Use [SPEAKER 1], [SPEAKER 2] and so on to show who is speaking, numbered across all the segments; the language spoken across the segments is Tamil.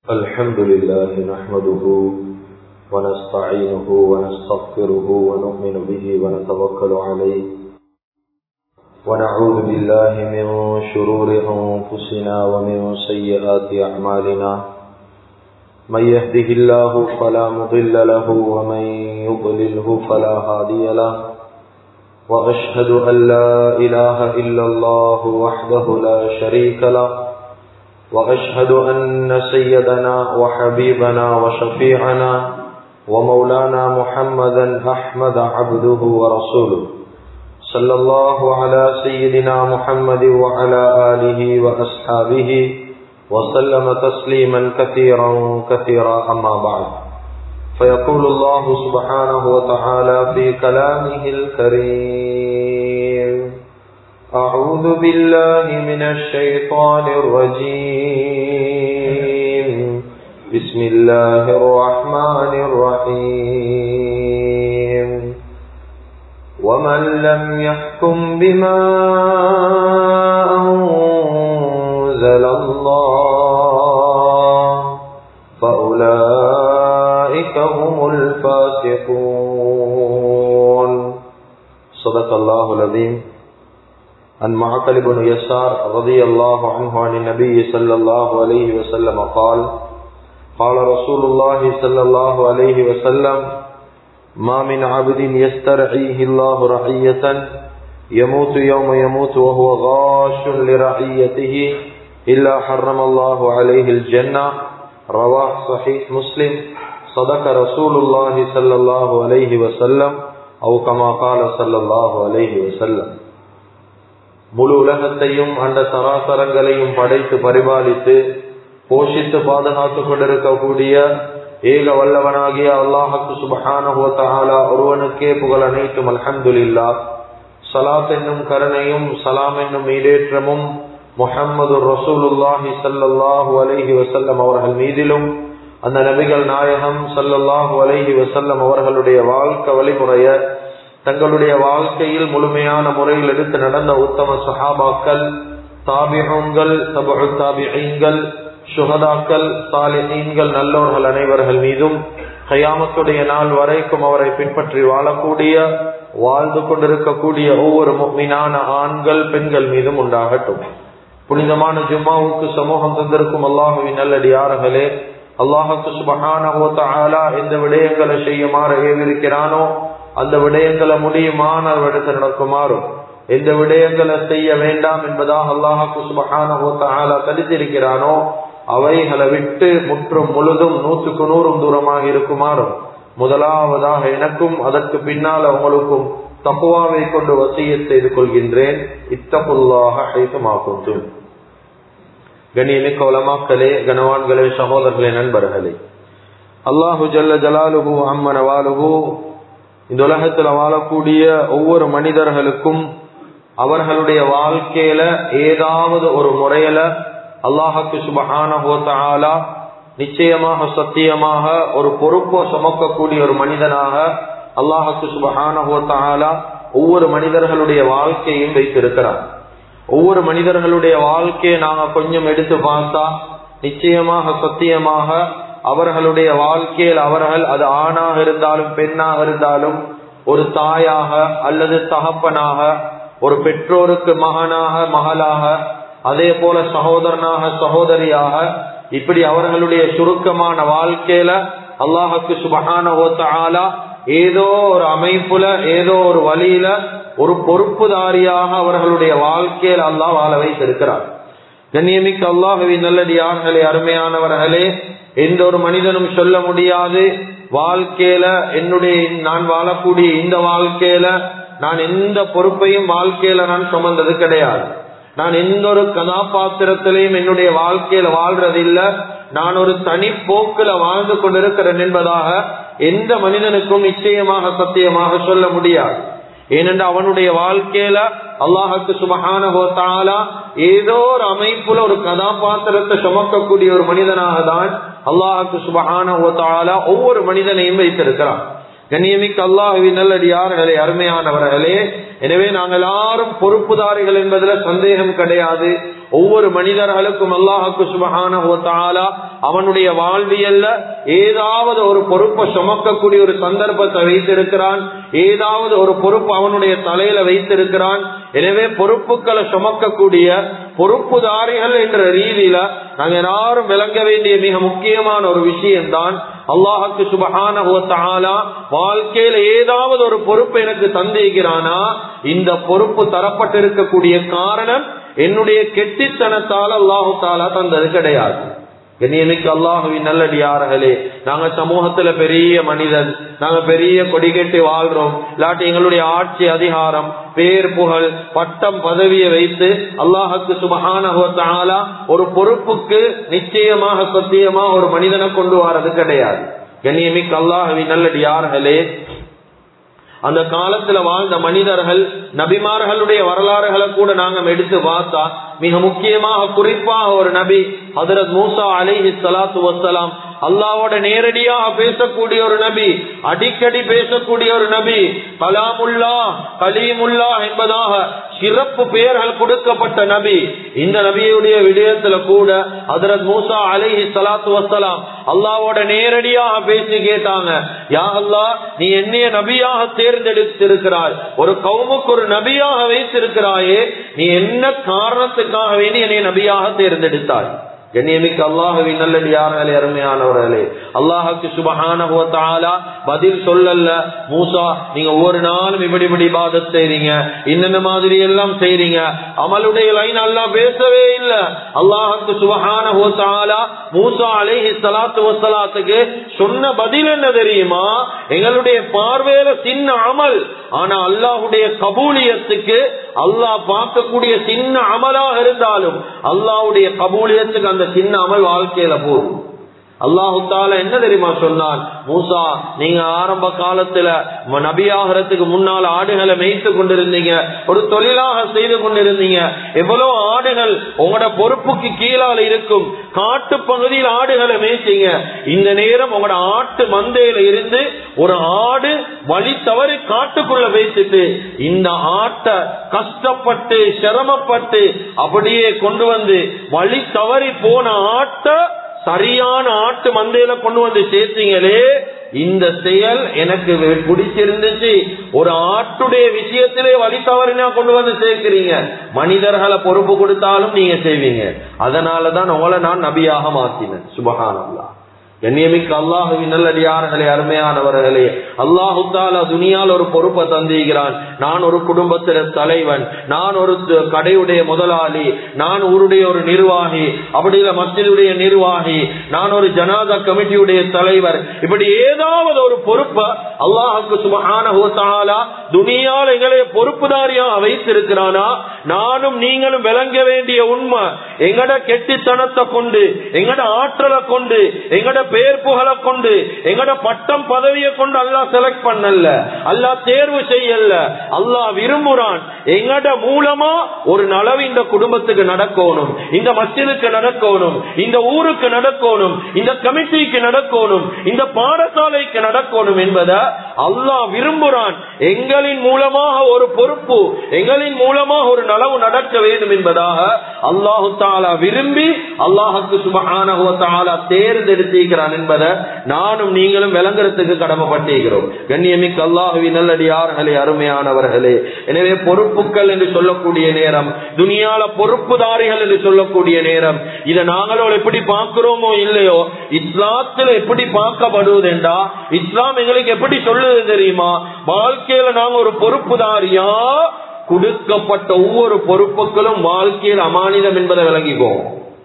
[SPEAKER 1] الحمد لله نحمده ونستعينه ونستغفره ونؤمن به ونتوكل عليه ونعوذ بالله من شرور أنفسنا ومن سيئات أعمالنا من يهده الله فلا مضل له ومن يضلله فلا هادي له وأشهد أن لا إله إلا الله وحده لا شريك له وأشهد أن سيدنا وحبيبنا وشفيعنا ومولانا محمدا أحمد عبده ورسوله صلى الله على سيدنا محمد وعلى آله وأصحابه وسلم تسليما كثيرا كثيرا أما بعد فيقول الله سبحانه وتعالى في كلامه الكريم أعوذ بالله من الشيطان الرجيم بسم الله الرحمن الرحيم ومن لم يحكم بما أنزل الله فأولئك هم الفاسقون صدق الله العظيم عن معقل بن يسار رضي الله عنه عن النبي صلى الله عليه وسلم قال قال رسول الله صلى الله عليه وسلم ما من عبد يسترعيه الله رعية يموت يوم يموت وهو غاش لرعيته إلا حرم الله عليه الجنة رواه صحيح مسلم صدق رسول الله صلى الله عليه وسلم أو كما قال صلى الله عليه وسلم முழு உலகத்தையும் அந்த சராசரங்களையும் படைத்து பரிபாலித்து போஷித்து பாதுகாத்துக் கொண்டிருக்கக்கூடிய ஏக வல்லவனாகிய அல்லாஹுக்கு சுபஹானஹோத்தாலா ஒருவனுக்கே புகழ் அனைத்தும் அல்ஹம்துலில்லா சலாத் என்னும் கருணையும் சலாம் என்னும் ஈடேற்றமும் முஹம்மது ரசூலுல்லாஹி சல்லாஹூ அலஹி வசல்லம் அவர்கள் மீதிலும் அந்த நபிகள் நாயகம் சல்லல்லாஹூ அலஹி வசல்லம் அவர்களுடைய வாழ்க்கை வழிமுறைய தங்களுடைய வாழ்க்கையில் முழுமையான முறையில் எடுத்து நடந்த உத்தம சஹாபாக்கள் தாபிகங்கள் தபு தாபிகள் சுகதாக்கள் சாலிஹீன்கள் நல்லவர்கள் அனைவர்கள் மீதும் கயாமத்துடைய நாள் வரைக்கும் அவரை பின்பற்றி வாழக்கூடிய வாழ்ந்து கொண்டிருக்கக்கூடிய ஒவ்வொரு மீனான ஆண்கள் பெண்கள் மீதும் உண்டாகட்டும் புனிதமான ஜும்மாவுக்கு சமூகம் தந்திருக்கும் அல்லாஹுவின் நல்லடியார்களே அல்லாஹுக்கு சுபகான எந்த விடயங்களை செய்யுமாறு ஏவிருக்கிறானோ அந்த விடயங்களை முடியுமான இடத்தில் நடக்குமாறும் எந்த விடயங்களை செய்ய வேண்டாம் என்பதாக அல்லாஹாக்கு சுபகான கருத்திருக்கிறானோ அவைகளை விட்டு முற்றும் முழுதும் நூற்றுக்கு நூறும் தூரமாக இருக்குமாறும் முதலாவதாக எனக்கும் அதற்கு பின்னால் அவங்களுக்கும் தப்புவாவை கொண்டு வசிய செய்து கொள்கின்றேன் இத்தப்புல்லாக ஐசமாக்கும் கண்ணியமிக்க உலமாக்களே கனவான்களே சகோதரர்களே நண்பர்களே அல்லாஹு ஜல்ல ஜலாலுகு அம்மனவாலுகு இந்த உலகத்துல வாழக்கூடிய ஒவ்வொரு மனிதர்களுக்கும் அவர்களுடைய வாழ்க்கையில ஏதாவது ஒரு முறையில அல்லாஹுக்கு சுபகான நிச்சயமாக சத்தியமாக ஒரு பொறுப்பை சுமக்கக்கூடிய ஒரு மனிதனாக அல்லாஹுக்கு சுபகான ஒவ்வொரு மனிதர்களுடைய வாழ்க்கையும் வைத்திருக்கிறார் ஒவ்வொரு மனிதர்களுடைய வாழ்க்கையை நாங்க கொஞ்சம் எடுத்து பார்த்தா நிச்சயமாக சத்தியமாக அவர்களுடைய வாழ்க்கையில் அவர்கள் அது ஆணாக இருந்தாலும் பெண்ணாக இருந்தாலும் ஒரு தாயாக அல்லது தகப்பனாக ஒரு பெற்றோருக்கு மகனாக மகளாக அதே போல சகோதரனாக சகோதரியாக இப்படி அவர்களுடைய சுருக்கமான வாழ்க்கையில அல்லாஹுக்கு சுபகான ஓத்தாலா ஏதோ ஒரு அமைப்புல ஏதோ ஒரு வழியில ஒரு பொறுப்புதாரியாக அவர்களுடைய வாழ்க்கையில் அல்லாஹ் வாழ வைத்திருக்கிறார் கண்ணியமிக்க அல்லாஹுவின் நல்லடியார்களே அருமையானவர்களே எந்த ஒரு மனிதனும் சொல்ல முடியாது வாழ்க்கையில என்னுடைய நான் வாழக்கூடிய இந்த வாழ்க்கையில நான் எந்த பொறுப்பையும் வாழ்க்கையில நான் சுமந்தது கிடையாது நான் எந்த ஒரு கதாபாத்திரத்திலையும் என்னுடைய வாழ்க்கையில வாழ்றதில்ல நான் ஒரு தனி போக்குல வாழ்ந்து கொண்டிருக்கிறேன் என்பதாக எந்த மனிதனுக்கும் நிச்சயமாக சத்தியமாக சொல்ல முடியாது ஏனென்று அவனுடைய வாழ்க்கையில அல்லாஹுக்கு சுபகான ஏதோ ஒரு அமைப்புல ஒரு கதாபாத்திரத்தை சுமக்கக்கூடிய ஒரு மனிதனாக தான் அல்லாஹுக்கு சுபகான ஒவ்வொரு மனிதனையும் வைத்திருக்கிறான் கண்ணியமிக்க அல்லாஹுவின் நல்லடியார்களே அருமையானவர்களே எனவே நாங்கள் எல்லாரும் பொறுப்புதாரிகள் என்பதுல சந்தேகம் கிடையாது ஒவ்வொரு மனிதர்களுக்கும் அல்லாஹுக்கு சுபகான அவனுடைய வாழ்வியல்ல ஏதாவது ஒரு பொறுப்பை சுமக்கக்கூடிய ஒரு சந்தர்ப்பத்தை வைத்திருக்கிறான் ஏதாவது ஒரு பொறுப்பு அவனுடைய தலையில வைத்திருக்கிறான் எனவே பொறுப்புகளை சுமக்கக்கூடிய பொறுப்புதாரிகள் என்ற ரீதியில நாங்க எல்லாரும் விளங்க வேண்டிய மிக முக்கியமான ஒரு விஷயம்தான் அல்லாஹுக்கு சுபகான வாழ்க்கையில ஏதாவது ஒரு பொறுப்பு எனக்கு தந்திருக்கிறானா இந்த பொறுப்பு தரப்பட்டிருக்கக்கூடிய காரணம் என்னுடைய கெட்டித்தனத்தால் அல்லாஹு தாலா தந்தது கிடையாது கண்ணியமிக்கு அல்லாஹுவின் நல்லடியார்களே நாங்க சமூகத்துல பெரிய மனிதன் நாங்க பெரிய கொடி கட்டி வாழ்றோம் இல்லாட்டி எங்களுடைய ஆட்சி அதிகாரம் பேர் புகழ் பட்டம் பதவியை வைத்து அல்லாஹுக்கு சுபகான ஒரு பொறுப்புக்கு நிச்சயமாக சத்தியமா ஒரு மனிதனை கொண்டு வர்றது கிடையாது கண்ணியமிக்கு அல்லாஹுவின் நல்லடியார்களே அந்த காலத்துல வாழ்ந்த மனிதர்கள் நபிமார்களுடைய வரலாறுகளை கூட நாங்க எடுத்து பார்த்தா மிக முக்கியமாக குறிப்பாக ஒரு நபி ஹதரத் மூசா அலிஹி சலாத்து வசலாம் அல்லாவோட நேரடியாக பேசக்கூடிய ஒரு நபி அடிக்கடி பேசக்கூடிய ஒரு நபி கலாமுல்லா கலீமுல்லா என்பதாக சிறப்பு பெயர்கள் கொடுக்கப்பட்ட நபி இந்த நபியுடைய விடயத்துல கூட ஹதரத் மூசா அலிஹி சலாத்து வசலாம் அல்லாவோட நேரடியாக பேசி கேட்டாங்க யா அல்லா நீ என்னைய நபியாக தேர்ந்தெடுத்திருக்கிறாய் ஒரு கவுமுக்கு ஒரு நபியாக வைத்திருக்கிறாயே நீ என்ன காரணத்துக்காக வேண்டி என்னை நபியாக தேர்ந்தெடுத்தாய் கண்ணியமிக்க அல்லாஹுவின் நல்லடியார்களே அருமையானவர்களே அல்லாஹுக்கு சுபஹான பதில் சொல்லல மூசா நீங்க ஒவ்வொரு நாளும் இப்படி இப்படி பாதத் செய்றீங்க இன்னென்ன மாதிரி எல்லாம் செய்றீங்க அமலுடைய லைன் அல்லாஹ் பேசவே இல்ல அல்லாஹுக்கு சுபஹான மூசா அலேஹி சலாத்து வசலாத்துக்கு சொன்ன பதில் என்ன தெரியுமா எங்களுடைய பார்வையில சின்ன அமல் ஆனா அல்லாஹுடைய கபூலியத்துக்கு அல்லாஹ் பார்க்கக்கூடிய சின்ன அமலாக இருந்தாலும் அல்லாஹுடைய கபூலியத்துக்கு அந்த சின்ன அமல் வாழ்க்கையில போகும் அல்லாஹு தால என்ன தெரியுமா சொன்னான் மூசா நீங்க ஆரம்ப காலத்துல நபியாகிறதுக்கு முன்னால் ஆடுகளை மேய்த்து கொண்டிருந்தீங்க ஒரு தொழிலாக செய்து கொண்டிருந்தீங்க எவ்வளவு ஆடுகள் உங்களோட பொறுப்புக்கு கீழால இருக்கும் காட்டு பகுதியில் ஆடுகளை மேய்ச்சிங்க இந்த நேரம் உங்களோட ஆட்டு மந்தையில இருந்து ஒரு ஆடு வழி தவறி காட்டுக்குள்ள வைத்துட்டு இந்த ஆட்டை கஷ்டப்பட்டு சிரமப்பட்டு அப்படியே கொண்டு வந்து வழி தவறி போன ஆட்டை சரியான ஆட்டு மந்தையில கொண்டு வந்து சேர்த்தீங்களே இந்த செயல் எனக்கு பிடிச்சிருந்துச்சு ஒரு ஆட்டுடைய விஷயத்திலே வழி தவறினா கொண்டு வந்து சேர்க்கிறீங்க மனிதர்களை பொறுப்பு கொடுத்தாலும் நீங்க செய்வீங்க அதனாலதான் உங்களை நான் நபியாக மாத்தினேன் சுபகானல்லா கண்ணியமிக்க அல்லாஹுவின் நல்லடியார்களே அருமையானவர்களே அல்லாஹு தாலா துணியால் ஒரு பொறுப்பை தந்திருக்கிறான் நான் ஒரு குடும்பத்தில தலைவன் நான் ஒரு கடையுடைய முதலாளி நான் ஊருடைய ஒரு நிர்வாகி அப்படி இல்ல மஸ்ஜிதுடைய நிர்வாகி நான் ஒரு ஜனாதா கமிட்டியுடைய தலைவர் இப்படி ஏதாவது ஒரு பொறுப்பை அல்லாஹுக்கு சுமகான துணியால் எங்களை பொறுப்புதாரியா வைத்திருக்கிறானா நானும் நீங்களும் விளங்க வேண்டிய உண்மை எங்கட கெட்டித்தனத்தை கொண்டு எங்கட ஆற்றலை கொண்டு எங்கட பேர் புகழை கொண்டு எங்கட பட்டம் பதவியை கொண்டு அல்லா செலக்ட் பண்ணல அல்லா தேர்வு செய்யல அல்லா விரும்புறான் எங்கட மூலமா ஒரு நலவு இந்த குடும்பத்துக்கு நடக்கணும் இந்த மஸ்ஜிதுக்கு நடக்கணும் இந்த ஊருக்கு நடக்கணும் இந்த கமிட்டிக்கு நடக்கணும் இந்த பாடசாலைக்கு நடக்கணும் என்பதை அல்லாஹ் விரும்புறான் எங்களின் மூலமாக ஒரு பொறுப்பு எங்களின் மூலமாக ஒரு நலவு நடக்க வேண்டும் என்பதாக அல்லாஹு தாலா விரும்பி அல்லாஹுக்கு சுபகான தேர்ந்தெடுத்திருக்கிறான் என்பதை நானும் நீங்களும் விளங்குறதுக்கு கடமைப்பட்டிருக்கிறோம் கண்ணியமிக்கு அல்லாஹுவி நல்லடியார்களே அருமையானவர்களே எனவே பொறுப்புகள் என்று சொல்லக்கூடிய நேரம் துணியால பொறுப்புதாரிகள் என்று சொல்லக்கூடிய நேரம் இதை நாங்களோட எப்படி பார்க்கிறோமோ இல்லையோ இஸ்லாத்துல எப்படி பார்க்கப்படுவதென்றா இஸ்லாம் எங்களுக்கு எப்படி சொல்லுது தெரியுமா வாழ்க்கையில நாங்க ஒரு பொறுப்புதாரியா கொடுக்கப்பட்ட ஒவ்வொரு பொறுப்புகளும் வாழ்க்கையில் அமானிதம் என்பதை விளங்கிக்குவோம்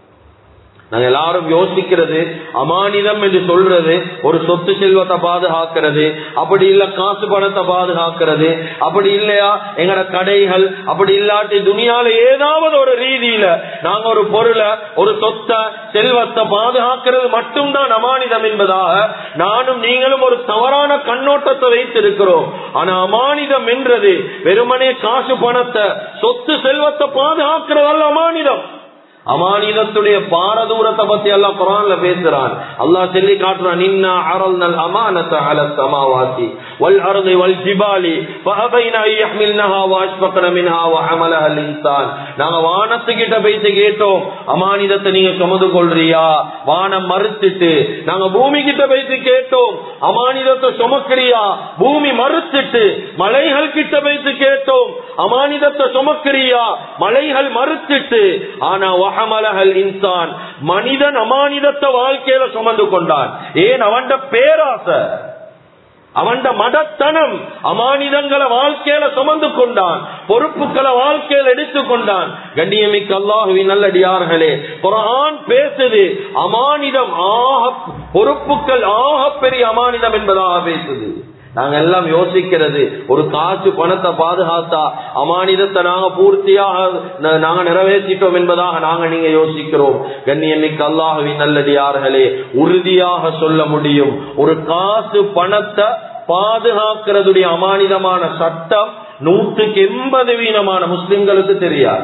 [SPEAKER 1] நாங்க எல்லாரும் யோசிக்கிறது அமானிதம் என்று சொல்றது ஒரு சொத்து செல்வத்தை பாதுகாக்கிறது அப்படி இல்ல காசு பணத்தை பாதுகாக்கிறது அப்படி இல்லையா எங்கட கடைகள் அப்படி இல்லாட்டி துணியால ஏதாவது ஒரு ரீதியில நாங்க ஒரு பொருளை ஒரு சொத்தை செல்வத்தை பாதுகாக்கிறது மட்டும்தான் அமானிதம் என்பதாக நானும் நீங்களும் ஒரு தவறான கண்ணோட்டத்தை வைத்திருக்கிறோம் ஆனா அமானிதம் என்றது வெறுமனே காசு பணத்தை சொத்து செல்வத்தை பாதுகாக்கிறதல்ல அமானிதம் அமானிதத்துடைய பாரதூரத்தை பத்தி எல்லாம் குரான்ல பேசுறான் அல்லாஹ் சொல்லி காட்டுறான் இன்னா அரல்னல் அமானத அல சமாவாசி வல் அர்தி வல் ஜிபாலி ஃபஅபைன அன் யஹ்மில்னஹா வஅஷ்ஃபக்ன மின்ஹா வஹமலஹா அல் இன்சான் நாங்க வானத்துக்கிட்ட போயிட்டு கேட்டோம் அமானிதத்தை நீங்க சுமந்து கொள்றியா வானம் மறுத்துட்டு நாங்க பூமி கிட்ட போயிட்டு கேட்டோம் அமானிதத்தை சுமக்கிறியா பூமி மறுத்துட்டு மலைகள் கிட்ட போயிட்டு கேட்டோம் அமானிதத்தை சுமக்கிறியா மலைகள் மறுத்துட்டு ஆனா வஹமலஹல் இன்சான் மனிதன் அமானிதத்தை வாழ்க்கையில சுமந்து கொண்டான் ஏன் அவன்ட பேராசை அவன் மடத்தனம் அமானிதங்களை வாழ்க்கையில சுமந்து கொண்டான் பொறுப்புகளை வாழ்க்கையில எடுத்துக் கொண்டான் கண்ணியமிக்க அல்லாஹுவின் நல்லடியார்களே குரான் பேசுது அமானிதம் ஆக பொறுப்புகள் ஆக பெரிய அமானிதம் என்பதாக பேசுது நாங்க எல்லாம் யோசிக்கிறது ஒரு காசு பணத்தை பாதுகாத்தா அமானிதத்தை நாங்க பூர்த்தியாக நாங்க நிறைவேற்றிட்டோம் என்பதாக நாங்க நீங்க யோசிக்கிறோம் கண்ணியமிக்க அல்லாஹுவின் நல்லடியார்களே உறுதியாக சொல்ல முடியும் ஒரு காசு பணத்தை பாதுகாக்கிறதுடைய அமானிதமான சட்டம் நூற்றுக்கு எண்பது வீதமான முஸ்லிம்களுக்கு தெரியாது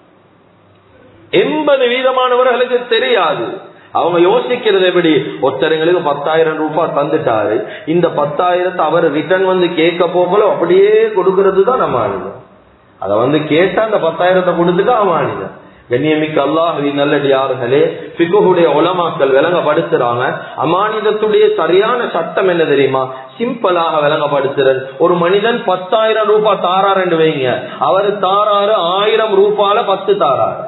[SPEAKER 1] எண்பது வீதமானவர்களுக்கு தெரியாது அவங்க யோசிக்கிறது எப்படி ஒருத்தருங்களுக்கு பத்தாயிரம் ரூபாய் தந்துட்டாரு இந்த பத்தாயிரத்தை அவர் ரிட்டர்ன் வந்து கேட்க போகல அப்படியே கொடுக்கறது தான் அமானிதம் அதை வந்து கேட்டா அந்த பத்தாயிரத்தை கொடுத்துட்டு அமானிதம் கண்ணியமிக்க அல்லாஹவி நல்லடியார்களே பிகுடைய உலமாக்கள் விளங்கப்படுத்துறாங்க அமானிதத்துடைய சரியான சட்டம் என்ன தெரியுமா சிம்பிளாக விளங்கப்படுத்துறன் ஒரு மனிதன் பத்தாயிரம் ரூபாய் தாராருன்னு வைங்க அவர் தாராரு ஆயிரம் ரூபால பத்து தாராரு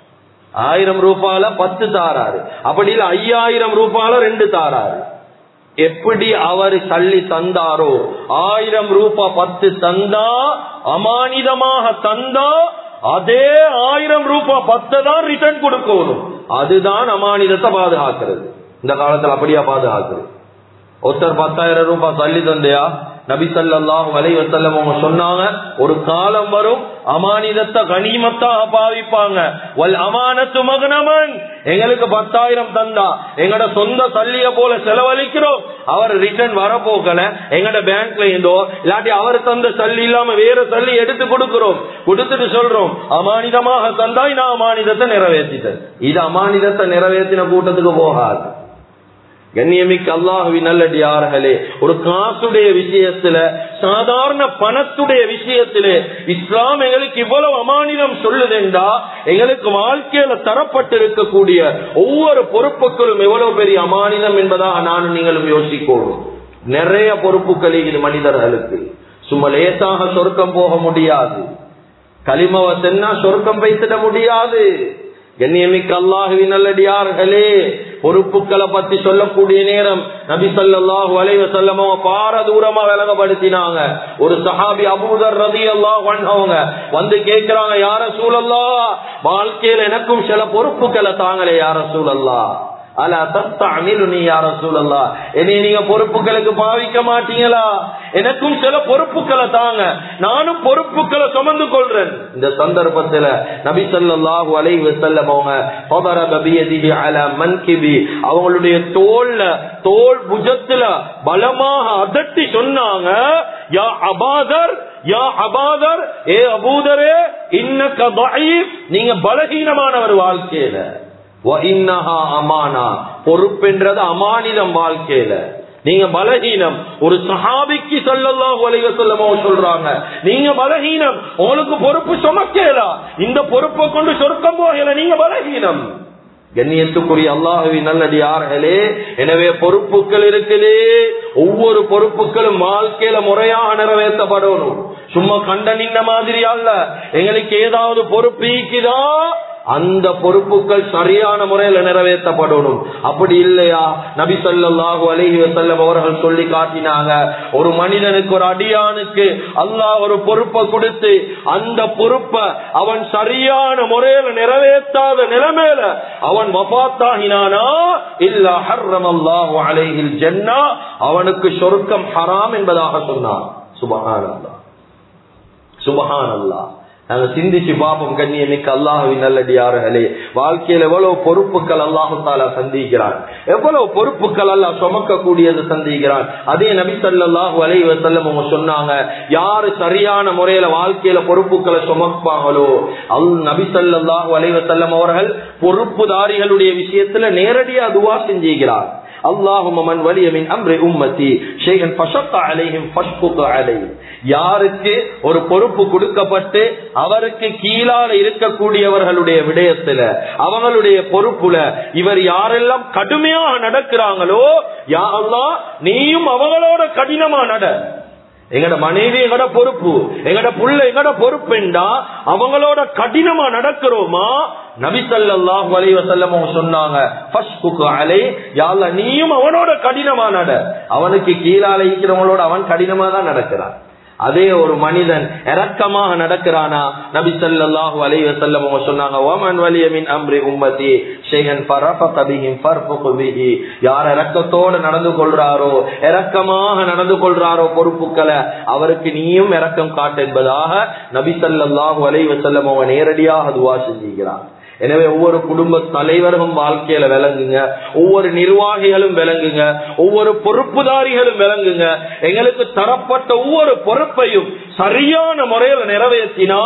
[SPEAKER 1] ஆயிரம் ரூபால பத்து தாராரு அப்படி இல்ல ஐயாயிரம் ரூபால ரெண்டு தாராரு எப்படி அவர் தள்ளி தந்தாரோ ஆயிரம் ரூபாய் பத்து தந்தா அமானிதமாக தந்தா அதே ஆயிரம் ரூபாய் பத்தை தான் ரிட்டர்ன் கொடுக்கணும் அதுதான் அமானிதத்தை பாதுகாக்கிறது இந்த காலத்துல அப்படியா பாதுகாக்கிறது ஒருத்தர் பத்தாயிரம் ரூபாய் தள்ளி தந்தையா நபி சல்லாஹூ அலை வசல்லம் அவங்க சொன்னாங்க ஒரு காலம் வரும் அமானிதத்தை கனிமத்தாக பாவிப்பாங்க வல் அமானத்து மகனமன் எங்களுக்கு பத்தாயிரம் தந்தா எங்கட சொந்த சல்லிய போல செலவழிக்கிறோம் அவர் ரிட்டர்ன் வரப்போக்கல எங்கட பேங்க்ல இருந்தோ இல்லாட்டி அவர் தந்த சல்லி இல்லாம வேற சல்லி எடுத்து கொடுக்கிறோம் கொடுத்துட்டு சொல்றோம் அமானிதமாக தந்தாய் நான் அமானிதத்தை நிறைவேற்றிட்டேன் இது அமானிதத்தை நிறைவேற்றின கூட்டத்துக்கு போகாது கண்ணியமிக்க அல்லாஹுவின் நல்லடியார்களே ஒரு காசுடைய விஷயத்துல சாதாரண பணத்துடைய விஷயத்துல இஸ்லாம் எங்களுக்கு இவ்வளவு அமானிதம் சொல்லுதென்றா எங்களுக்கு வாழ்க்கையில தரப்பட்டிருக்கக்கூடிய ஒவ்வொரு பொறுப்புகளும் எவ்வளவு பெரிய அமானிதம் என்பதாக நானும் நீங்களும் யோசிக்கணும் நிறைய பொறுப்புகள் இது மனிதர்களுக்கு சும்மா லேசாக சொர்க்கம் போக முடியாது களிமவ சென்னா சொர்க்கம் வைத்திட முடியாது கண்ணியமிக்க அல்லாஹுவின் நல்லடியார்களே பொறுப்புகளை பத்தி சொல்லக்கூடிய நேரம் நபி சொல்லாஹு அலைவ செல்லமோ பார தூரமா விலகப்படுத்தினாங்க ஒரு சஹாபி அபூதர் ரதி அல்லாஹ் அவங்க வந்து கேட்கிறாங்க யார சூழல்லா வாழ்க்கையில எனக்கும் சில பொறுப்புகளை தாங்களே யார சூழல்லா அல தஸ்தாமிலு நீ யார சூழல்லா என்னை நீங்க பொறுப்புகளுக்கு பாவிக்க மாட்டீங்களா எனக்கும் சில பொறுப்புகளை தாங்க நானும் பொறுப்புகளை சுமந்து கொள்றேன் இந்த சந்தர்ப்பத்துல நபி சொல்லாஹு அலைஹி செல்லம் அவங்க அல மன்கிபி அவங்களுடைய தோல்ல தோல் புஜத்துல பலமாக அதட்டி சொன்னாங்க யா அபாதர் யா அபாதர் ஏ அபூதரே இன்னக்க நீங்க பலகீனமானவர் வாழ்க்கையில அமானா பொறுப்புன்றது அமானிதம் வாழ்க்கையில நீங்க பலகீனம் ஒரு சஹாபிக்கு சொல்லலாம் உலக சொல்லமோ சொல்றாங்க நீங்க பலகீனம் உங்களுக்கு பொறுப்பு சுமக்கலா இந்த பொறுப்பை கொண்டு சொர்க்கம் போகல நீங்க பலகீனம் கண்ணியத்துக்குரிய அல்லாஹுவி நல்லடியார்களே எனவே பொறுப்புகள் இருக்குது ஒவ்வொரு பொறுப்புகளும் வாழ்க்கையில முறையாக நிறைவேற்றப்படணும் சும்மா கண்ட நின்ன மாதிரி அல்ல எங்களுக்கு ஏதாவது பொறுப்பு ஈக்குதா அந்த பொறுப்புகள் சரியான முறையில் நிறைவேற்றப்படணும் அப்படி இல்லையா நபி சொல்லாஹு அலஹி வசல்லம் அவர்கள் சொல்லி காட்டினாங்க ஒரு மனிதனுக்கு ஒரு அடியானுக்கு அல்லாஹ் ஒரு பொறுப்பை கொடுத்து அந்த பொறுப்பை அவன் சரியான முறையில் நிறைவேற்றாத நிலைமையில அவன் வபாத்தாகினானா இல்ல ஹர்ரம் அல்லாஹு அலைஹில் ஜன்னா அவனுக்கு சொர்க்கம் ஹராம் என்பதாக சொன்னான் சுபஹான் அல்லா சுபஹான் அல்லா நாங்க சிந்திச்சு பார்ப்போம் கண்ணியமிக்க அல்லாஹுவின் நல்லடியார்களே வாழ்க்கையில எவ்வளவு பொறுப்புகள் அல்லாஹு தாலா சந்திக்கிறான் எவ்வளவு பொறுப்புகள் அல்லாஹ் சுமக்க கூடியது சந்திக்கிறான் அதே நபி ஸல்லல்லாஹு அலைஹி வஸல்லம் அவங்க சொன்னாங்க யாரு சரியான முறையில வாழ்க்கையில பொறுப்புகளை சுமப்பாங்களோ அல் நபி ஸல்லல்லாஹு அலைஹி வஸல்லம் அவர்கள் பொறுப்புதாரிகளுடைய விஷயத்துல நேரடியா துவா செஞ்சுகிறார் اللهم من ولي من امر امتي شيئا فشق عليهم فاشقق عليه யாருக்கு ஒரு பொறுப்பு கொடுக்கப்பட்டு அவருக்கு கீழால இருக்கக்கூடியவர்களுடைய விடயத்துல அவங்களுடைய பொறுப்புல இவர் யாரெல்லாம் கடுமையாக நடக்கிறாங்களோ யா அல்லாஹ் நீயும் அவங்களோட கடினமா நட எங்கட மனைவி எங்கட பொறுப்பு எங்கட புள்ள எங்கட பொறுப்புண்டா அவங்களோட கடினமா நடக்கிறோமா நபிசல்லாஹு அலைஹி வஸல்லம் அவங்க சொன்னாங்க ஃபஸ்புக்கு அலை யாழ்லா நீயும் அவனோட கடினமா நட அவனுக்கு கீழால இருக்கிறவங்களோட அவன் கடினமா தான் நடக்கிறான் அதே ஒரு மனிதன் இரக்கமாக நடக்கிறானா நபி ஸல்லல்லாஹு அலைஹி வஸல்லம் அவங்க சொன்னாங்க வமன் வலிய மின் அம்ரி உம்மதி ஷைஹன் ஃபரஃபக பிஹிம் ஃபர்ஃபுகு பிஹி யார் இரக்கத்தோடு நடந்து கொள்றாரோ இரக்கமாக நடந்து கொள்றாரோ பொறுப்புக்களை அவருக்கு நீயும் இரக்கம் காட்டு என்பதாக நபி ஸல்லல்லாஹு அலைஹி வஸல்லம் அவங்க நேரடியாக துவா செஞ்சுக்கிறார் எனவே ஒவ்வொரு குடும்ப தலைவரும் வாழ்க்கையில விளங்குங்க ஒவ்வொரு நிர்வாகிகளும் விளங்குங்க ஒவ்வொரு பொறுப்புதாரிகளும் விளங்குங்க எங்களுக்கு தரப்பட்ட ஒவ்வொரு பொறுப்பையும் சரியான முறையில் நிறைவேற்றினா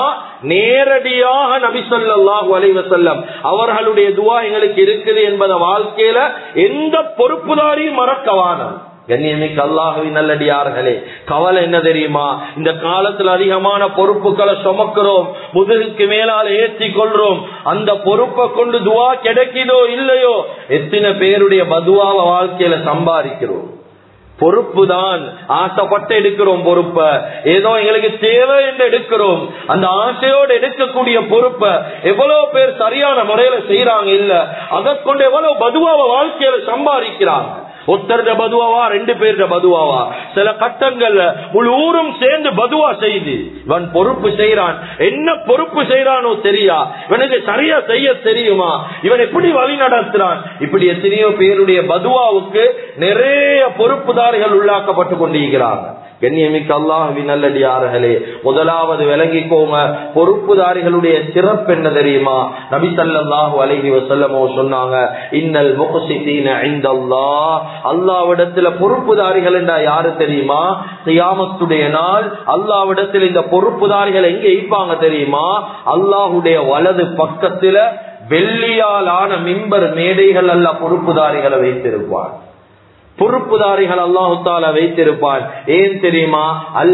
[SPEAKER 1] நேரடியாக நபி சொல்லாஹு அலைவசல்லம் அவர்களுடைய துவா எங்களுக்கு இருக்குது என்பத வாழ்க்கையில எந்த பொறுப்புதாரியும் மறக்கவானம் கண்ணியமிக்க அல்லாஹுவின் நல்லடியார்களே கவலை என்ன தெரியுமா இந்த காலத்துல அதிகமான பொறுப்புகளை சுமக்கிறோம் முதுகுக்கு மேலால ஏற்றி கொள்றோம் அந்த பொறுப்பை கொண்டு துவா கிடைக்குதோ இல்லையோ எத்தனை பேருடைய பதுவாவை வாழ்க்கையில சம்பாதிக்கிறோம் பொறுப்பு தான் ஆசைப்பட்டு எடுக்கிறோம் பொறுப்ப ஏதோ எங்களுக்கு தேவை என்று எடுக்கிறோம் அந்த ஆசையோடு எடுக்கக்கூடிய பொறுப்ப எவ்வளவு பேர் சரியான முறையில செய்யறாங்க இல்ல அதை கொண்டு எவ்வளவு பதுவாவை வாழ்க்கையில சம்பாதிக்கிறாங்க ஒத்தருட பதுவாவா ரெண்டு பேருட பதுவாவா சில கட்டங்கள்ல முழு ஊரும் சேர்ந்து பதுவா செய்து இவன் பொறுப்பு செய்யறான் என்ன பொறுப்பு செய்யறானோ தெரியா இவனுக்கு சரியா செய்ய தெரியுமா இவன் எப்படி வழி நடத்துறான் இப்படி எத்தனையோ பேருடைய பதுவாவுக்கு நிறைய பொறுப்புதாரிகள் உள்ளாக்கப்பட்டு கொண்டிருக்கிறாங்க கண்ணியமிக்க அல்லாஹுவின் நல்லடியார்களே முதலாவது விளங்கிக்கோங்க பொறுப்புதாரிகளுடைய சிறப்பு என்ன தெரியுமா நபி சல்லாஹூ அலஹி வசல்லமோ சொன்னாங்க இன்னல் முகசித்தீன ஐந்தல்லாஹ் அல்லாவிடத்துல பொறுப்புதாரிகள் என்றா யாரு தெரியுமா கியாமத்துடைய நாள் அல்லாவிடத்தில் இந்த பொறுப்புதாரிகள் எங்க இருப்பாங்க தெரியுமா அல்லாஹுடைய வலது பக்கத்துல வெள்ளியால் ஆன மிம்பர் மேடைகள் அல்ல பொறுப்புதாரிகளை வைத்திருப்பார் பொறுப்புதாரிகள் அல்லாஹு தாலா வைத்திருப்பான் ஏன் தெரியுமா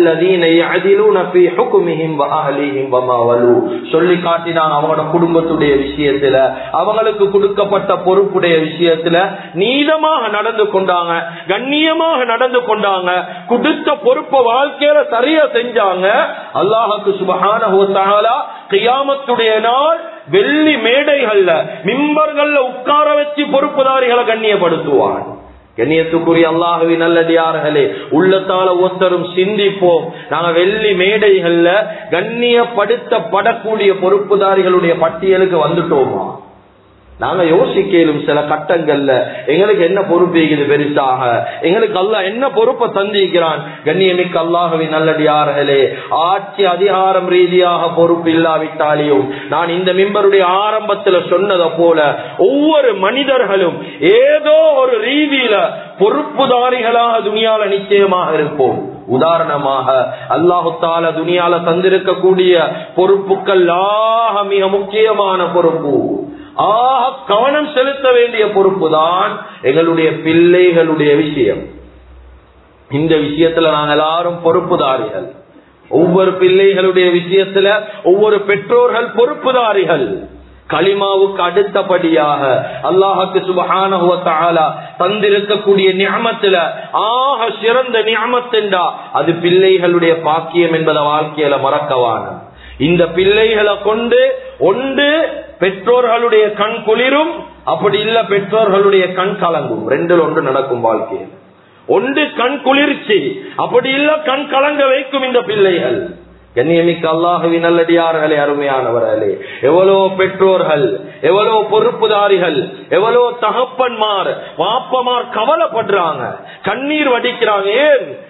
[SPEAKER 1] சொல்லி காட்டினாங்க அவங்களோட குடும்பத்துடைய விஷயத்துல அவங்களுக்கு கொடுக்கப்பட்ட பொறுப்புடைய விஷயத்துல நீதமாக நடந்து கொண்டாங்க கண்ணியமாக நடந்து கொண்டாங்க கொடுத்த பொறுப்பை வாழ்க்கையில சரியா செஞ்சாங்க அல்லாஹுக்கு சுபகான கியாமத்துடைய நாள் வெள்ளி மேடைகள்ல மிம்பர்கள்ல உட்கார வச்சு பொறுப்புதாரிகளை கண்ணியப்படுத்துவான் கண்ணியத்துக்குரிய அல்லாஹவி நல்லடியார்களே உள்ளத்தால ஒருத்தரும் சிந்திப்போம் நாங்க வெள்ளி மேடைகள்ல கண்ணியப்படுத்தப்படக்கூடிய பொறுப்புதாரிகளுடைய பட்டியலுக்கு வந்துட்டோமா நாங்க யோசிக்கலும் சில கட்டங்கள்ல எங்களுக்கு என்ன பொறுப்பு இருக்குது பெருசாக எங்களுக்கு அல்ல என்ன பொறுப்பை தந்திருக்கிறான் கண்ணியமிக்க அல்லாஹவி நல்லடியார்களே ஆட்சி அதிகாரம் ரீதியாக பொறுப்பு இல்லாவிட்டாலையும் நான் இந்த மிம்பருடைய ஆரம்பத்துல சொன்னதை போல ஒவ்வொரு மனிதர்களும் ஏதோ ஒரு ரீதியில பொறுப்புதாரிகளாக துணியால நிச்சயமாக இருப்போம் உதாரணமாக அல்லாஹு தால துணியால தந்திருக்கக்கூடிய பொறுப்புகள் மிக முக்கியமான பொறுப்பு ஆக கவனம் செலுத்த வேண்டிய பொறுப்பு தான் எங்களுடைய பிள்ளைகளுடைய விஷயம் இந்த விஷயத்துல நாங்கள் எல்லாரும் பொறுப்புதாரிகள் ஒவ்வொரு பிள்ளைகளுடைய விஷயத்துல ஒவ்வொரு பெற்றோர்கள் பொறுப்புதாரிகள் களிமாவுக்கு அடுத்தபடியாக அல்லாஹுக்கு சுபகான தந்திருக்கக்கூடிய நியமத்துல ஆக சிறந்த நியமத்துண்டா அது பிள்ளைகளுடைய பாக்கியம் என்பத வாழ்க்கையில மறக்கவான இந்த பிள்ளைகளை கொண்டு ஒன்று பெற்றோர்களுடைய கண் குளிரும் அப்படி இல்ல பெற்றோர்களுடைய கண் கலங்கும் ரெண்டில் ஒன்று நடக்கும் வாழ்க்கையில் ஒன்று கண் குளிர்ச்சி அப்படி இல்ல கண் கலங்க வைக்கும் இந்த பிள்ளைகள் கண்ணியமிக்க அல்லாஹவி நல்லடியார்களே அருமையானவர்களே எவ்வளவு பெற்றோர்கள் எவ்வளவு பொறுப்புதாரிகள் எவ்வளவு தகப்பன்மார் வாப்பமார் கவலைப்படுறாங்க கண்ணீர் வடிக்கிறாங்க ஏன்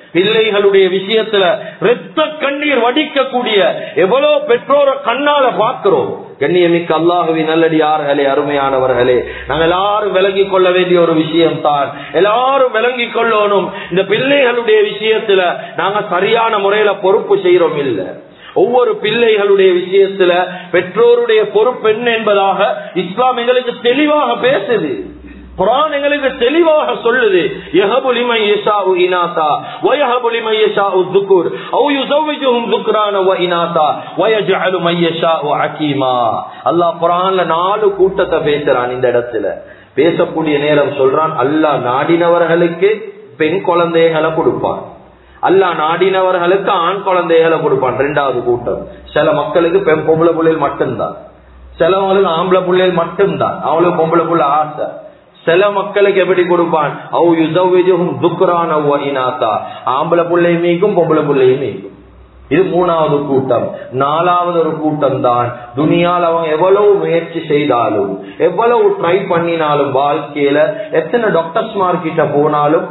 [SPEAKER 1] பிள்ளைகளுடைய விஷயத்துல ரத்த கண்ணீர் வடிக்கக்கூடிய எவ்வளவு பெற்றோரை கண்ணால பார்க்கிறோம் கண்ணியமிக்க அல்லாஹுவி நல்லடியார்களே அருமையானவர்களே நாங்கள் எல்லாரும் விளங்கி கொள்ள வேண்டிய ஒரு விஷயம் தான் எல்லாரும் விளங்கி கொள்ளணும் இந்த பிள்ளைகளுடைய விஷயத்துல நாங்க சரியான முறையில பொறுப்பு செய்யறோம் இல்ல ஒவ்வொரு பிள்ளைகளுடைய விஷயத்துல பெற்றோருடைய பொறுப்பு என்ன என்பதாக இஸ்லாம் எங்களுக்கு தெளிவாக பேசுது குரான் எங்களுக்கு தெளிவாக சொல்லுது யஹபு லிமன் யஷாஉ இனாதா வ யஹபு லிமன் யஷாஉ ذுகுர் அவ் யுஸவ்விஜுஹும் ذுக்ரான வ இனாதா வ யஜஅலு மன் யஷாஉ ஹகீமா அல்லாஹ் குர்ஆன்ல நாலு கூட்டத்தை பேசுறான் இந்த இடத்துல பேசக்கூடிய நேரம் சொல்றான் அல்லாஹ் நாடினவர்களுக்கு பெண் குழந்தைகளை கொடுப்பான் அல்லாஹ் நாடினவர்களுக்கு ஆண் குழந்தைகளை கொடுப்பான் ரெண்டாவது கூட்டம் சில மக்களுக்கு பெண் பொம்பளை பிள்ளைகள் மட்டும்தான் சிலவங்களுக்கு ஆம்பளை பிள்ளைகள் மட்டும்தான் அவங்களுக்கு பொம்பளை பிள்ளை ஆசை சில மக்களுக்கு எப்படி கொடுப்பான் அவ் யுசவ்விஜுஹும் துக்ரான வ இனாதா ஆம்பளை பிள்ளையும் மீக்கும் பொம்பளை பிள்ளையும் மீக்கும் இது மூணாவது கூட்டம் நாலாவது ஒரு கூட்டம் தான் துனியால் அவங்க எவ்வளவு முயற்சி செய்தாலும் எவ்வளவு ட்ரை பண்ணினாலும் வாழ்க்கையில எத்தனை டாக்டர்ஸ் மார்க்கிட்ட போனாலும்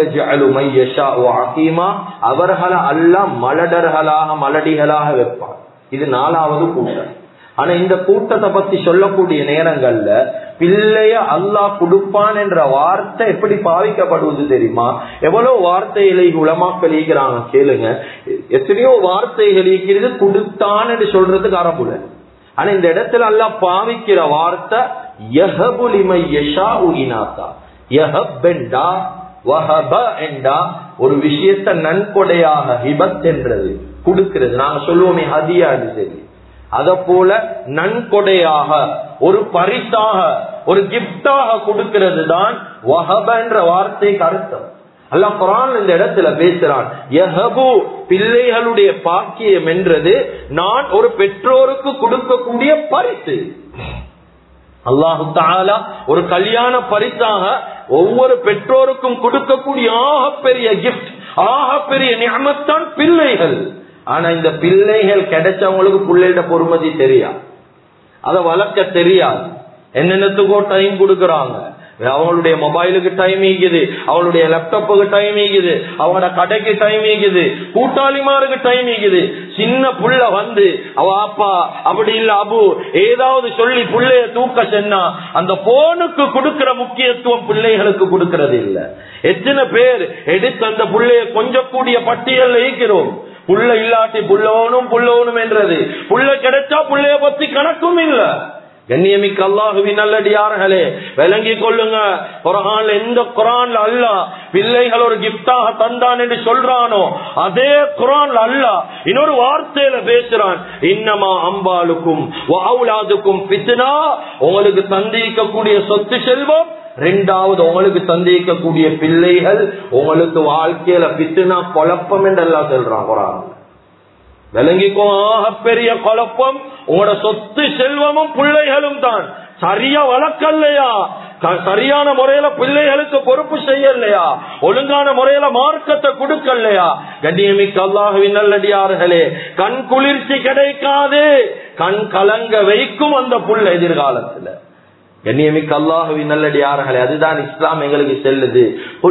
[SPEAKER 1] அவர்களை அல்ல மலடர்களாக மலடிகளாக வைப்பான் இது நாலாவது கூட்டம் ஆனா இந்த கூட்டத்தை பத்தி சொல்லக்கூடிய நேரங்கள்ல பிள்ளைய அல்லாஹ் கொடுப்பான் என்ற வார்த்தை எப்படி பாவிக்கப்படுவது தெரியுமா எவ்வளவு வார்த்தைகளை உலமாக்கள் ஈக்கிறாங்க கேளுங்க எத்தனையோ வார்த்தைகள் ஈக்கிறது கொடுத்தான் என்று சொல்றதுக்கு அரபுல ஆனா இந்த இடத்துல அல்லாஹ் பாவிக்கிற வார்த்தை யஹபுலிமை யஷா உயினாத்தா யஹப்பெண்டா வஹப என்றா ஒரு விஷயத்த நன்கொடையாக ஹிபத் என்றது கொடுக்கிறது நாங்க சொல்லுவோமே ஹதியா சரி அத போல நன்கொடையாக ஒரு பரிசாக ஒரு கிப்டாக கொடுக்கிறது தான் வஹப என்ற வார்த்தைக்கு அர்த்தம் அல்ல குரான் இந்த இடத்துல பேசுறான் யஹபு பிள்ளைகளுடைய பாக்கியம் என்றது நான் ஒரு பெற்றோருக்கு கொடுக்கக்கூடிய பரிசு அல்லாஹு தாலா ஒரு கல்யாண பரிசாக ஒவ்வொரு பெற்றோருக்கும் கொடுக்கக்கூடிய ஆகப்பெரிய கிஃப்ட் ஆகப்பெரிய நியமத்தான் பிள்ளைகள் ஆனா இந்த பிள்ளைகள் கிடைச்சவங்களுக்கு பிள்ளைகிட்ட பொறுமதி தெரியாது அதை வளர்க்க தெரியாது என்னென்னத்துக்கோ டைம் கொடுக்கறாங்க அவங்களுடைய மொபைலுக்கு டைம் ஈக்குது அவங்களுடைய லேப்டாப்புக்கு டைம் ஈக்குது அவங்களோட கடைக்கு டைம் ஈக்குது கூட்டாளிமாருக்கு டைம் ஈக்குது சின்ன புள்ள வந்து அவ அப்பா அப்படி இல்ல அபு ஏதாவது சொல்லி புள்ளைய தூக்க சென்னா அந்த போனுக்கு கொடுக்கிற முக்கியத்துவம் பிள்ளைகளுக்கு கொடுக்கறது இல்ல எத்தனை பேர் எடுத்து அந்த புள்ளைய கொஞ்சம் கூடிய பட்டியல் ஈக்கிறோம் புள்ள இல்லாட்டி புள்ளவனும் புள்ளவனும் என்றது புள்ள கிடைச்சா புள்ளைய பத்தி கணக்கும் இல்ல கண்ணியமிக்க அல்லாஹுவின் நல்லடியார்களே விளங்கி கொள்ளுங்க குரான்ல எந்த குரான்ல அல்ல பிள்ளைகள் ஒரு கிப்டாக தந்தான் என்று சொல்றானோ அதே குரான்ல அல்ல இன்னொரு வார்த்தையில பேசுறான் இன்னமா அம்பாளுக்கும் வாவுலாதுக்கும் பித்னா உங்களுக்கு தந்திக்கக்கூடிய சொத்து செல்வம் ரெண்டாவது உங்களுக்கு சந்தேகிக்கக்கூடிய பிள்ளைகள் உங்களுக்கு வாழ்க்கையில பித்துனா குழப்பம் என்றெல்லாம் சொல்றான் குரான் விளங்கிக்கோ பெரிய குழப்பம் உங்களோட சொத்து செல்வமும் பிள்ளைகளும் தான் சரியா வளர்க்கலையா சரியான முறையில பிள்ளைகளுக்கு பொறுப்பு செய்யலையா ஒழுங்கான முறையில மார்க்கத்தை கொடுக்கலையா கண்ணியமிக்க அல்லாஹுவின் நல்லடியார்களே கண் குளிர்ச்சி கிடைக்காது கண் கலங்க வைக்கும் அந்த புள்ள எதிர்காலத்துல கண்ணியமிக்க அல்லாஹுவின் நல்லடியார்களே அதுதான் இஸ்லாம் எங்களுக்கு செல்லுது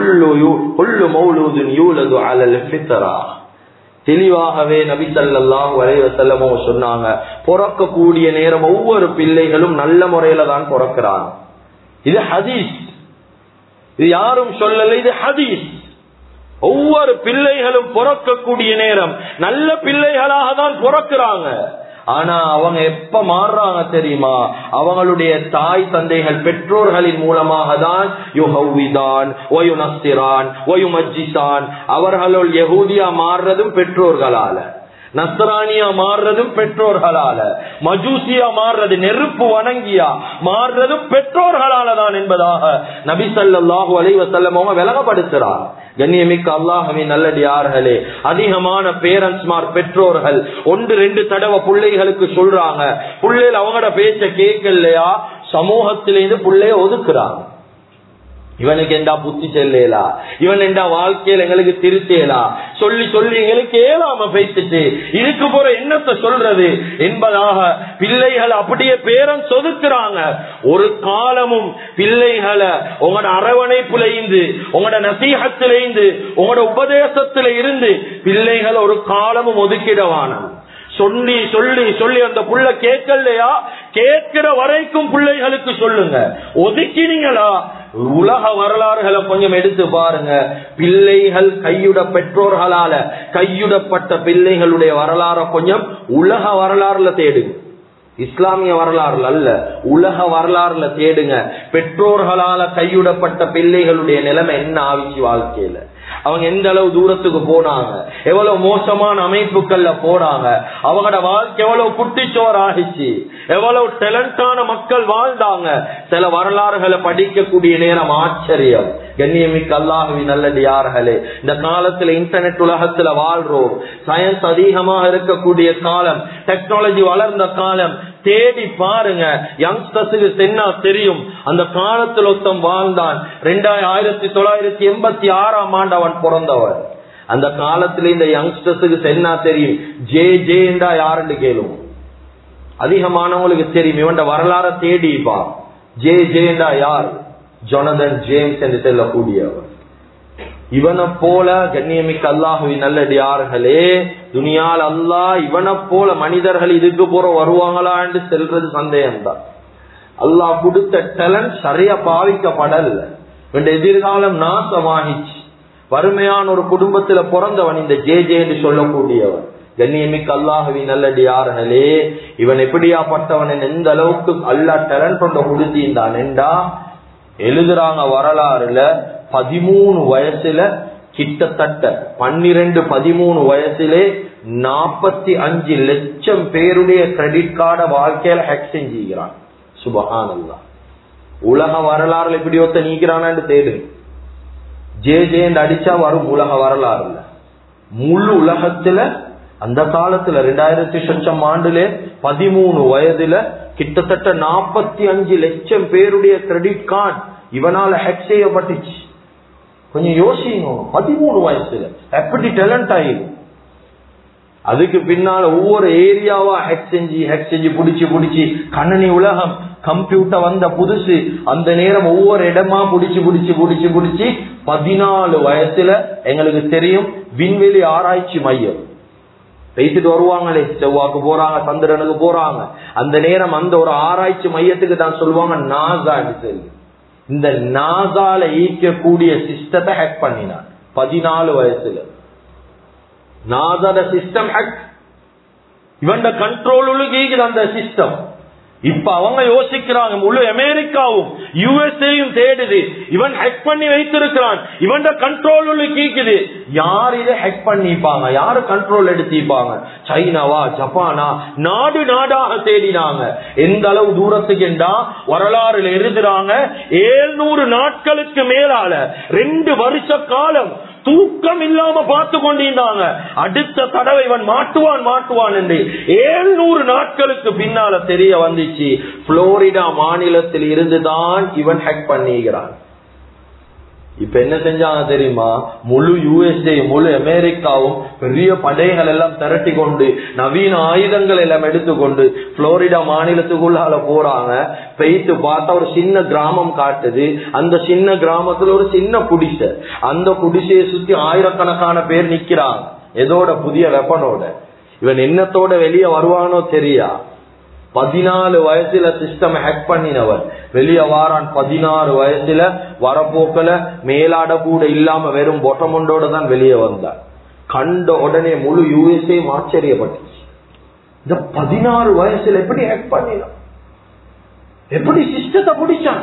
[SPEAKER 1] தெளிவாகவே நபி சல்லாஹ் வலைவசல்லமோ சொன்னாங்க பிறக்கக்கூடிய நேரம் ஒவ்வொரு பிள்ளைகளும் நல்ல முறையில தான் பிறக்கிறாங்க இது ஹதீஸ் இது யாரும் சொல்லல இது ஹதீஸ் ஒவ்வொரு பிள்ளைகளும் பிறக்கக்கூடிய நேரம் நல்ல பிள்ளைகளாக தான் பிறக்கிறாங்க ஆனா அவங்க எப்ப மாறுறாங்க தெரியுமா அவங்களுடைய தாய் தந்தைகள் பெற்றோர்களின் மூலமாக தான் யுஹவிதான் ஒயுனஸ்திரான் ஒயுமஜிசான் அவர்களுள் யகூதியா மாறுறதும் பெற்றோர்களால நஸ்ரானியா மாறுறதும் பெற்றோர்களால மஜூசியா மாறுறது நெருப்பு வணங்கியா மாறுறதும் பெற்றோர்களால தான் என்பதாக நபி சல்லாஹூ அலைவசல்லம் அவங்க விலகப்படுத்துறார் கண்ணியமிக்க அல்லாஹவின் நல்லடியார்களே அதிகமான பேரண்ட்ஸ்மார் பெற்றோர்கள் ஒன்று ரெண்டு தடவை பிள்ளைகளுக்கு சொல்றாங்க பிள்ளைகள் அவங்களோட பேச்ச கேட்கலையா சமூகத்திலேருந்து பிள்ளைய ஒதுக்குறாங்க இவனுக்கு எண்டா புத்தி செல்லலா இவன் எண்டா வாழ்க்கையில எங்களுக்கு திருத்தேலா சொல்லி சொல்லி எங்களுக்கு ஏலாம பேசிட்டு இதுக்கு போற என்னத்தை சொல்றது என்பதாக பிள்ளைகள் அப்படியே பேரம் சொதுக்குறாங்க ஒரு காலமும் பிள்ளைகளை உங்களோட அரவணைப்புல இருந்து உங்களோட நசீகத்தில இருந்து உங்களோட உபதேசத்தில இருந்து பிள்ளைகள் ஒரு காலமும் ஒதுக்கிடவான சொல்லி சொல்லி சொல்லி அந்த புள்ள கேட்கலையா கேட்கிற வரைக்கும் பிள்ளைகளுக்கு சொல்லுங்க ஒதுக்கினீங்களா உலக வரலாறுகளை கொஞ்சம் எடுத்து பாருங்க பிள்ளைகள் கையுட பெற்றோர்களால கையுடப்பட்ட பிள்ளைகளுடைய வரலாற கொஞ்சம் உலக வரலாறுல தேடுங்க இஸ்லாமிய வரலாறுல அல்ல உலக வரலாறுல தேடுங்க பெற்றோர்களால கையுடப்பட்ட பிள்ளைகளுடைய நிலைமை என்ன ஆவிச்சு வாழ்க்கையில அவங்க எந்த அளவு தூரத்துக்கு போனாங்க எவ்வளவு மோசமான அமைப்புகள்ல போனாங்க அவங்களோட வாழ்க்கை எவ்வளவு குட்டிச்சோர் ஆகிச்சு எவ்வளவு டேலண்டான மக்கள் வாழ்ந்தாங்க சில வரலாறுகளை படிக்கக்கூடிய நேரம் ஆச்சரியம் கண்ணியமிக்க அல்லாஹவி நல்லது யார்களே இந்த காலத்துல இன்டர்நெட் உலகத்துல வாழ்றோம் சயின்ஸ் அதிகமாக இருக்கக்கூடிய காலம் டெக்னாலஜி வளர்ந்த காலம் தேடி பாருங்க யங்ஸ்டர்ஸுக்கு தென்னா தெரியும் அந்த காலத்தில் ஒருத்தம் வாழ்ந்தான் ரெண்டாயிரம் ஆயிரத்தி தொள்ளாயிரத்தி எண்பத்தி ஆறாம் ஆண்டு அவன் பிறந்தவன் அந்த காலத்துல இந்த யங்ஸ்டர்ஸுக்கு தென்னா தெரியும் ஜே ஜேண்டா யாருன்னு கேளும் அதிகமானவங்களுக்கு தெரியும் இவன் வரலாற தேடிப்பா ஜே ஜேண்டா யார் ஜொனதன் ஜேம்ஸ் என்று செல்லக்கூடியவர் இவனை போல கண்ணியமிக்க அல்லாஹுவி நல்லடியார்களே துனியால் அல்லாஹ் இவனை போல மனிதர்கள் இதுக்கு போற வருவாங்களா என்று செல்றது சந்தேகம்தான் அல்லாஹ் கொடுத்த டேலண்ட் சரியா பாவிக்கப்படல இவன் எதிர்காலம் நாசமாகிச்சு வறுமையான ஒரு குடும்பத்துல பிறந்தவன் இந்த ஜே ஜே என்று சொல்லக்கூடியவன் கண்ணியமிக்க அல்லாஹவி நல்லடியார்களே இவன் எப்படியாப்பட்டவன் எந்த அளவுக்கு அல்லா டேலண்ட் கொண்ட கொடுத்திருந்தான் என்றா எழுதுறாங்க வரலாறுல பதிமூணு வயசுல கிட்டத்தட்ட பன்னிரண்டு பதிமூணு வயசுலே நாற்பத்தி அஞ்சு லட்சம் பேருடைய கிரெடிட் கார்டை வாழ்க்கையில ஹேக் செஞ்சுக்கிறான் சுபஹானல்லா உலக வரலாறுல இப்படி ஒருத்த நீக்கிறான்னு தேடு ஜே ஜேன்னு அடிச்சா வரும் உலக வரலாறுல முழு உலகத்துல அந்த காலத்துல ரெண்டாயிரத்தி சொச்சம் ஆண்டுல பதிமூணு வயதுல கிட்டத்தட்ட நாற்பத்தி அஞ்சு லட்சம் பேருடைய கிரெடிட் கார்டு இவனால ஹேக் செய்யப்பட்டுச்சு கொஞ்சம் யோசிங்க பதிமூணு வயசுல எப்படி டேலண்ட் ஆயிடும் அதுக்கு பின்னால ஒவ்வொரு ஏரியாவா ஹேக் செஞ்சு ஹேக் செஞ்சு புடிச்சு புடிச்சு கண்ணனி உலகம் கம்ப்யூட்டர் வந்த புதுசு அந்த நேரம் ஒவ்வொரு இடமா புடிச்சு புடிச்சு புடிச்சு புடிச்சு பதினாலு வயசுல எங்களுக்கு தெரியும் விண்வெளி ஆராய்ச்சி மையம் பேசிட்டு வருவாங்களே செவ்வாக்கு போறாங்க சந்திரனுக்கு போறாங்க அந்த நேரம் அந்த ஒரு ஆராய்ச்சி மையத்துக்கு தான் சொல்லுவாங்க நாசா சொல்லி இந்த நாசால ஈக்கக்கூடிய சிஸ்டத்தை ஹேக் பண்ணினான் பதினாலு வயசுல நாசாட சிஸ்டம் ஹேக் இவன் கண்ட்ரோல் ஈக்குது அந்த சிஸ்டம் இப்ப அவங்க யோசிக்கிறாங்க முழு அமெரிக்காவும் யுஎஸ்ஏயும் தேடுது இவன் ஹேக் பண்ணி வைத்திருக்கிறான் இவன் கண்ட்ரோல் கீக்குது யார் இதை ஹேக் பண்ணிப்பாங்க யாரு கண்ட்ரோல் எடுத்திப்பாங்க சைனாவா ஜப்பானா நாடு நாடாக தேடினாங்க எந்த அளவு தூரத்துக்கு என்றா வரலாறுல எழுதுறாங்க ஏழ்நூறு நாட்களுக்கு மேலால ரெண்டு வருஷ காலம் தூக்கம் இல்லாம பார்த்து கொண்டிருந்தாங்க அடுத்த தடவை இவன் மாட்டுவான் மாட்டுவான் என்று ஏழ்நூறு நாட்களுக்கு பின்னால தெரிய வந்துச்சு புளோரிடா மாநிலத்தில் இருந்துதான் இவன் ஹேக் பண்ணிக்கிறான் இப்ப என்ன செஞ்சாங்க தெரியுமா முழு யுஎஸ்ஏ முழு அமெரிக்காவும் பெரிய படைகள் எல்லாம் திரட்டி கொண்டு நவீன ஆயுதங்கள் எல்லாம் எடுத்துக்கொண்டு புளோரிடா மாநிலத்துக்குள்ளால போறாங்க பெய்த்து பார்த்தா ஒரு சின்ன கிராமம் காட்டுது அந்த சின்ன கிராமத்துல ஒரு சின்ன குடிசை அந்த குடிசையை சுத்தி ஆயிரக்கணக்கான பேர் நிக்கிறாங்க எதோட புதிய வெப்பனோட இவன் என்னத்தோட வெளியே வருவானோ தெரியா பதினாலு வயசுல சிஸ்டம் ஹேக் பண்ணினவர் வெளியே வாரான் பதினாறு வயசுல வரப்போக்கல மேலாட கூட இல்லாம வெறும் பொட்டமொண்டோட தான் வெளியே வந்தார் கண்ட உடனே முழு யூஎஸ்ஏ ஆச்சரியப்பட்டுச்சு இந்த பதினாறு வயசுல எப்படி ஹேக் பண்ணினான் எப்படி சிஸ்டத்தை பிடிச்சான்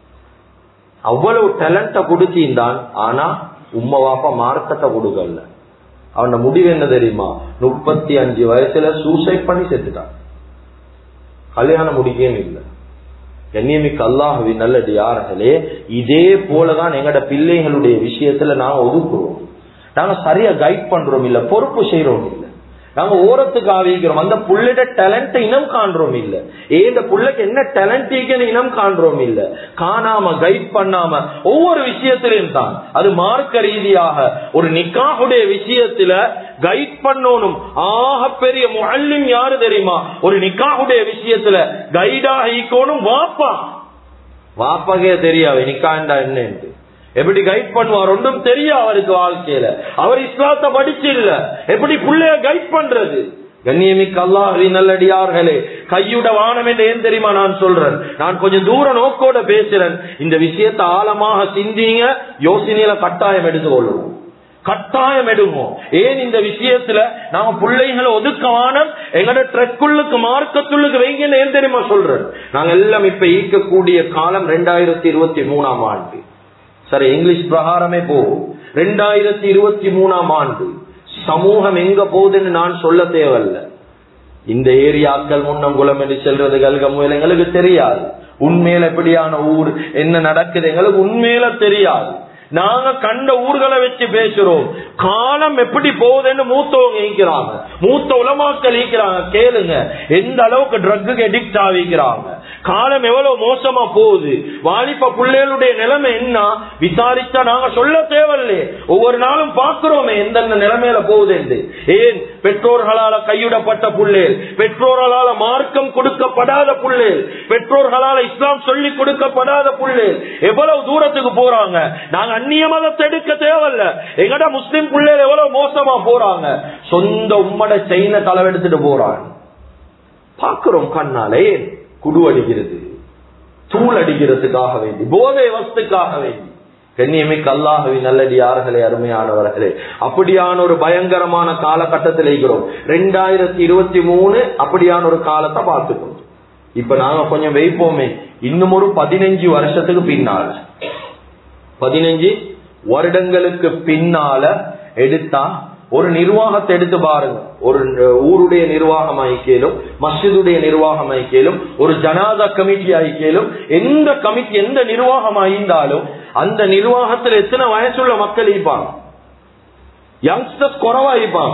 [SPEAKER 1] அவ்வளவு டேலண்ட கொடுத்திருந்தான் ஆனா உம்ம வாப்பா மார்க்கத்தை கொடுக்கல அவனோட முடிவு என்ன தெரியுமா முப்பத்தி அஞ்சு வயசுல சூசைட் பண்ணி செத்துட்டான் கல்யாணம் முடிக்கவே இல்லை கண்ணியமிக்க அல்லாஹவி நல்லது யார்களே இதே போலதான் எங்கட பிள்ளைகளுடைய விஷயத்துல நாங்க ஒதுக்குறோம் நாங்க சரியா கைட் பண்றோம் இல்ல பொறுப்பு செய்யறோம் இல்ல நாங்க ஓரத்துக்கு ஆவிக்கிறோம் அந்த புள்ளிட டேலண்ட் இனம் காண்றோம் இல்ல ஏ இந்த புள்ளைக்கு என்ன டேலண்ட் இனம் காண்றோம் இல்ல காணாம கைட் பண்ணாம ஒவ்வொரு விஷயத்திலையும் தான் அது மார்க்க ரீதியாக ஒரு நிக்காஹுடைய விஷயத்துல கைட் பண்ணணும் ஆக பெரிய முல்லிம் யாரு தெரியுமா ஒரு நிக்காஹுடைய விஷயத்துல கைடாக ஈக்கணும் வாப்பா வாப்பாக்கே தெரியாது நிக்காண்டா என்னன்ட்டு எப்படி கைட் பண்ணுவார் ஒன்றும் தெரியும் அவருக்கு வாழ்க்கையில அவர் இஸ்லாத்தை படிச்சு இல்ல எப்படி புள்ளைய கைட் பண்றது கண்ணியமிக்க அல்லாஹி நல்லடியார்களே கையுட வானம் என்று ஏன் தெரியுமா நான் சொல்றேன் நான் கொஞ்சம் தூர நோக்கோட பேசுறேன் இந்த விஷயத்தை ஆழமாக சிந்திங்க யோசனையில கட்டாயம் எடுத்து கொள்ளுவோம் கட்டாயம் எடுவோம் ஏன் இந்த விஷயத்துல நாம பிள்ளைகளை ஒதுக்கமான எங்கட ட்ரெக்குள்ளுக்கு மார்க்கத்துள்ளுக்கு வைங்கன்னு ஏன் தெரியுமா சொல்றேன் நாங்க எல்லாம் இப்ப ஈர்க்கக்கூடிய காலம் ரெண்டாயிரத்தி இருபத்தி மூணாம் ஆண்டு சரி இங்கிலீஷ் பிரகாரமே போகும் ரெண்டாயிரத்தி இருபத்தி மூணாம் ஆண்டு சமூகம் எங்க போகுதுன்னு நான் சொல்ல தேவையில்ல இந்த ஏரியாக்கள் முன்னங்குளம் என்று செல்றது கல்கமுயல் எங்களுக்கு தெரியாது உண்மையில எப்படியான ஊர் என்ன நடக்குது எங்களுக்கு உண்மையில தெரியாது நாங்க கண்ட ஊர்களை வச்சு பேசுறோம் காலம் எப்படி போகுதுன்னு மூத்தவங்க ஈக்கிறாங்க மூத்த உலமாக்கள் ஈக்கிறாங்க கேளுங்க எந்த அளவுக்கு ட்ரக்கு அடிக்ட் ஆகிக்கிறாங்க காலம் எவ்வளவு மோசமா போகுது வாலிப பிள்ளைகளுடைய நிலைமை என்ன விசாரிச்சா நாங்க சொல்ல தேவையில்லை ஒவ்வொரு நாளும் பாக்குறோமே எந்தெந்த நிலைமையில போகுது என்று ஏன் பெற்றோர்களால கையிடப்பட்ட புள்ளேல் பெற்றோர்களால மார்க்கம் கொடுக்கப்படாத புள்ளேல் பெற்றோர்களால இஸ்லாம் சொல்லி கொடுக்கப்படாத புள்ளேல் எவ்வளவு தூரத்துக்கு போறாங்க நாங்க அந்நிய மதத்தை எடுக்க தேவையில்ல எங்கட முஸ்லிம் பிள்ளைகள் எவ்வளவு மோசமா போறாங்க சொந்த உம்மட செயின களவெடுத்துட்டு போறாங்க பாக்குறோம் கண்ணாலே குடு அடிக்கிறது தூள் அடிக்கிறதுக்காக வேண்டி போதை வஸ்துக்காக வேண்டி கண்ணியமிக்க அல்லாஹவி நல்லடியார்களே அருமையானவர்களே அப்படியான ஒரு பயங்கரமான காலகட்டத்தில் இருக்கிறோம் ரெண்டாயிரத்தி இருபத்தி மூணு அப்படியான ஒரு காலத்தை பார்த்துக்கணும் இப்ப நாங்க கொஞ்சம் வைப்போமே இன்னும் ஒரு பதினஞ்சு வருஷத்துக்கு பின்னால பதினஞ்சு வருடங்களுக்கு பின்னால எடுத்தா ஒரு நிர்வாகத்தை எடுத்து பாருங்க ஒரு ஊருடைய நிர்வாகம் ஐக்கியலும் மஸ்ஜிதுடைய நிர்வாகம் ஐக்கியலும் ஒரு ஜனாதா கமிட்டி ஐக்கியலும் எந்த கமிட்டி எந்த நிர்வாகம் ஆயிருந்தாலும் அந்த நிர்வாகத்தில் எத்தனை வயசுள்ள மக்கள் இருப்பாங்க யங்ஸ்டர்ஸ் குறவா இருப்பாங்க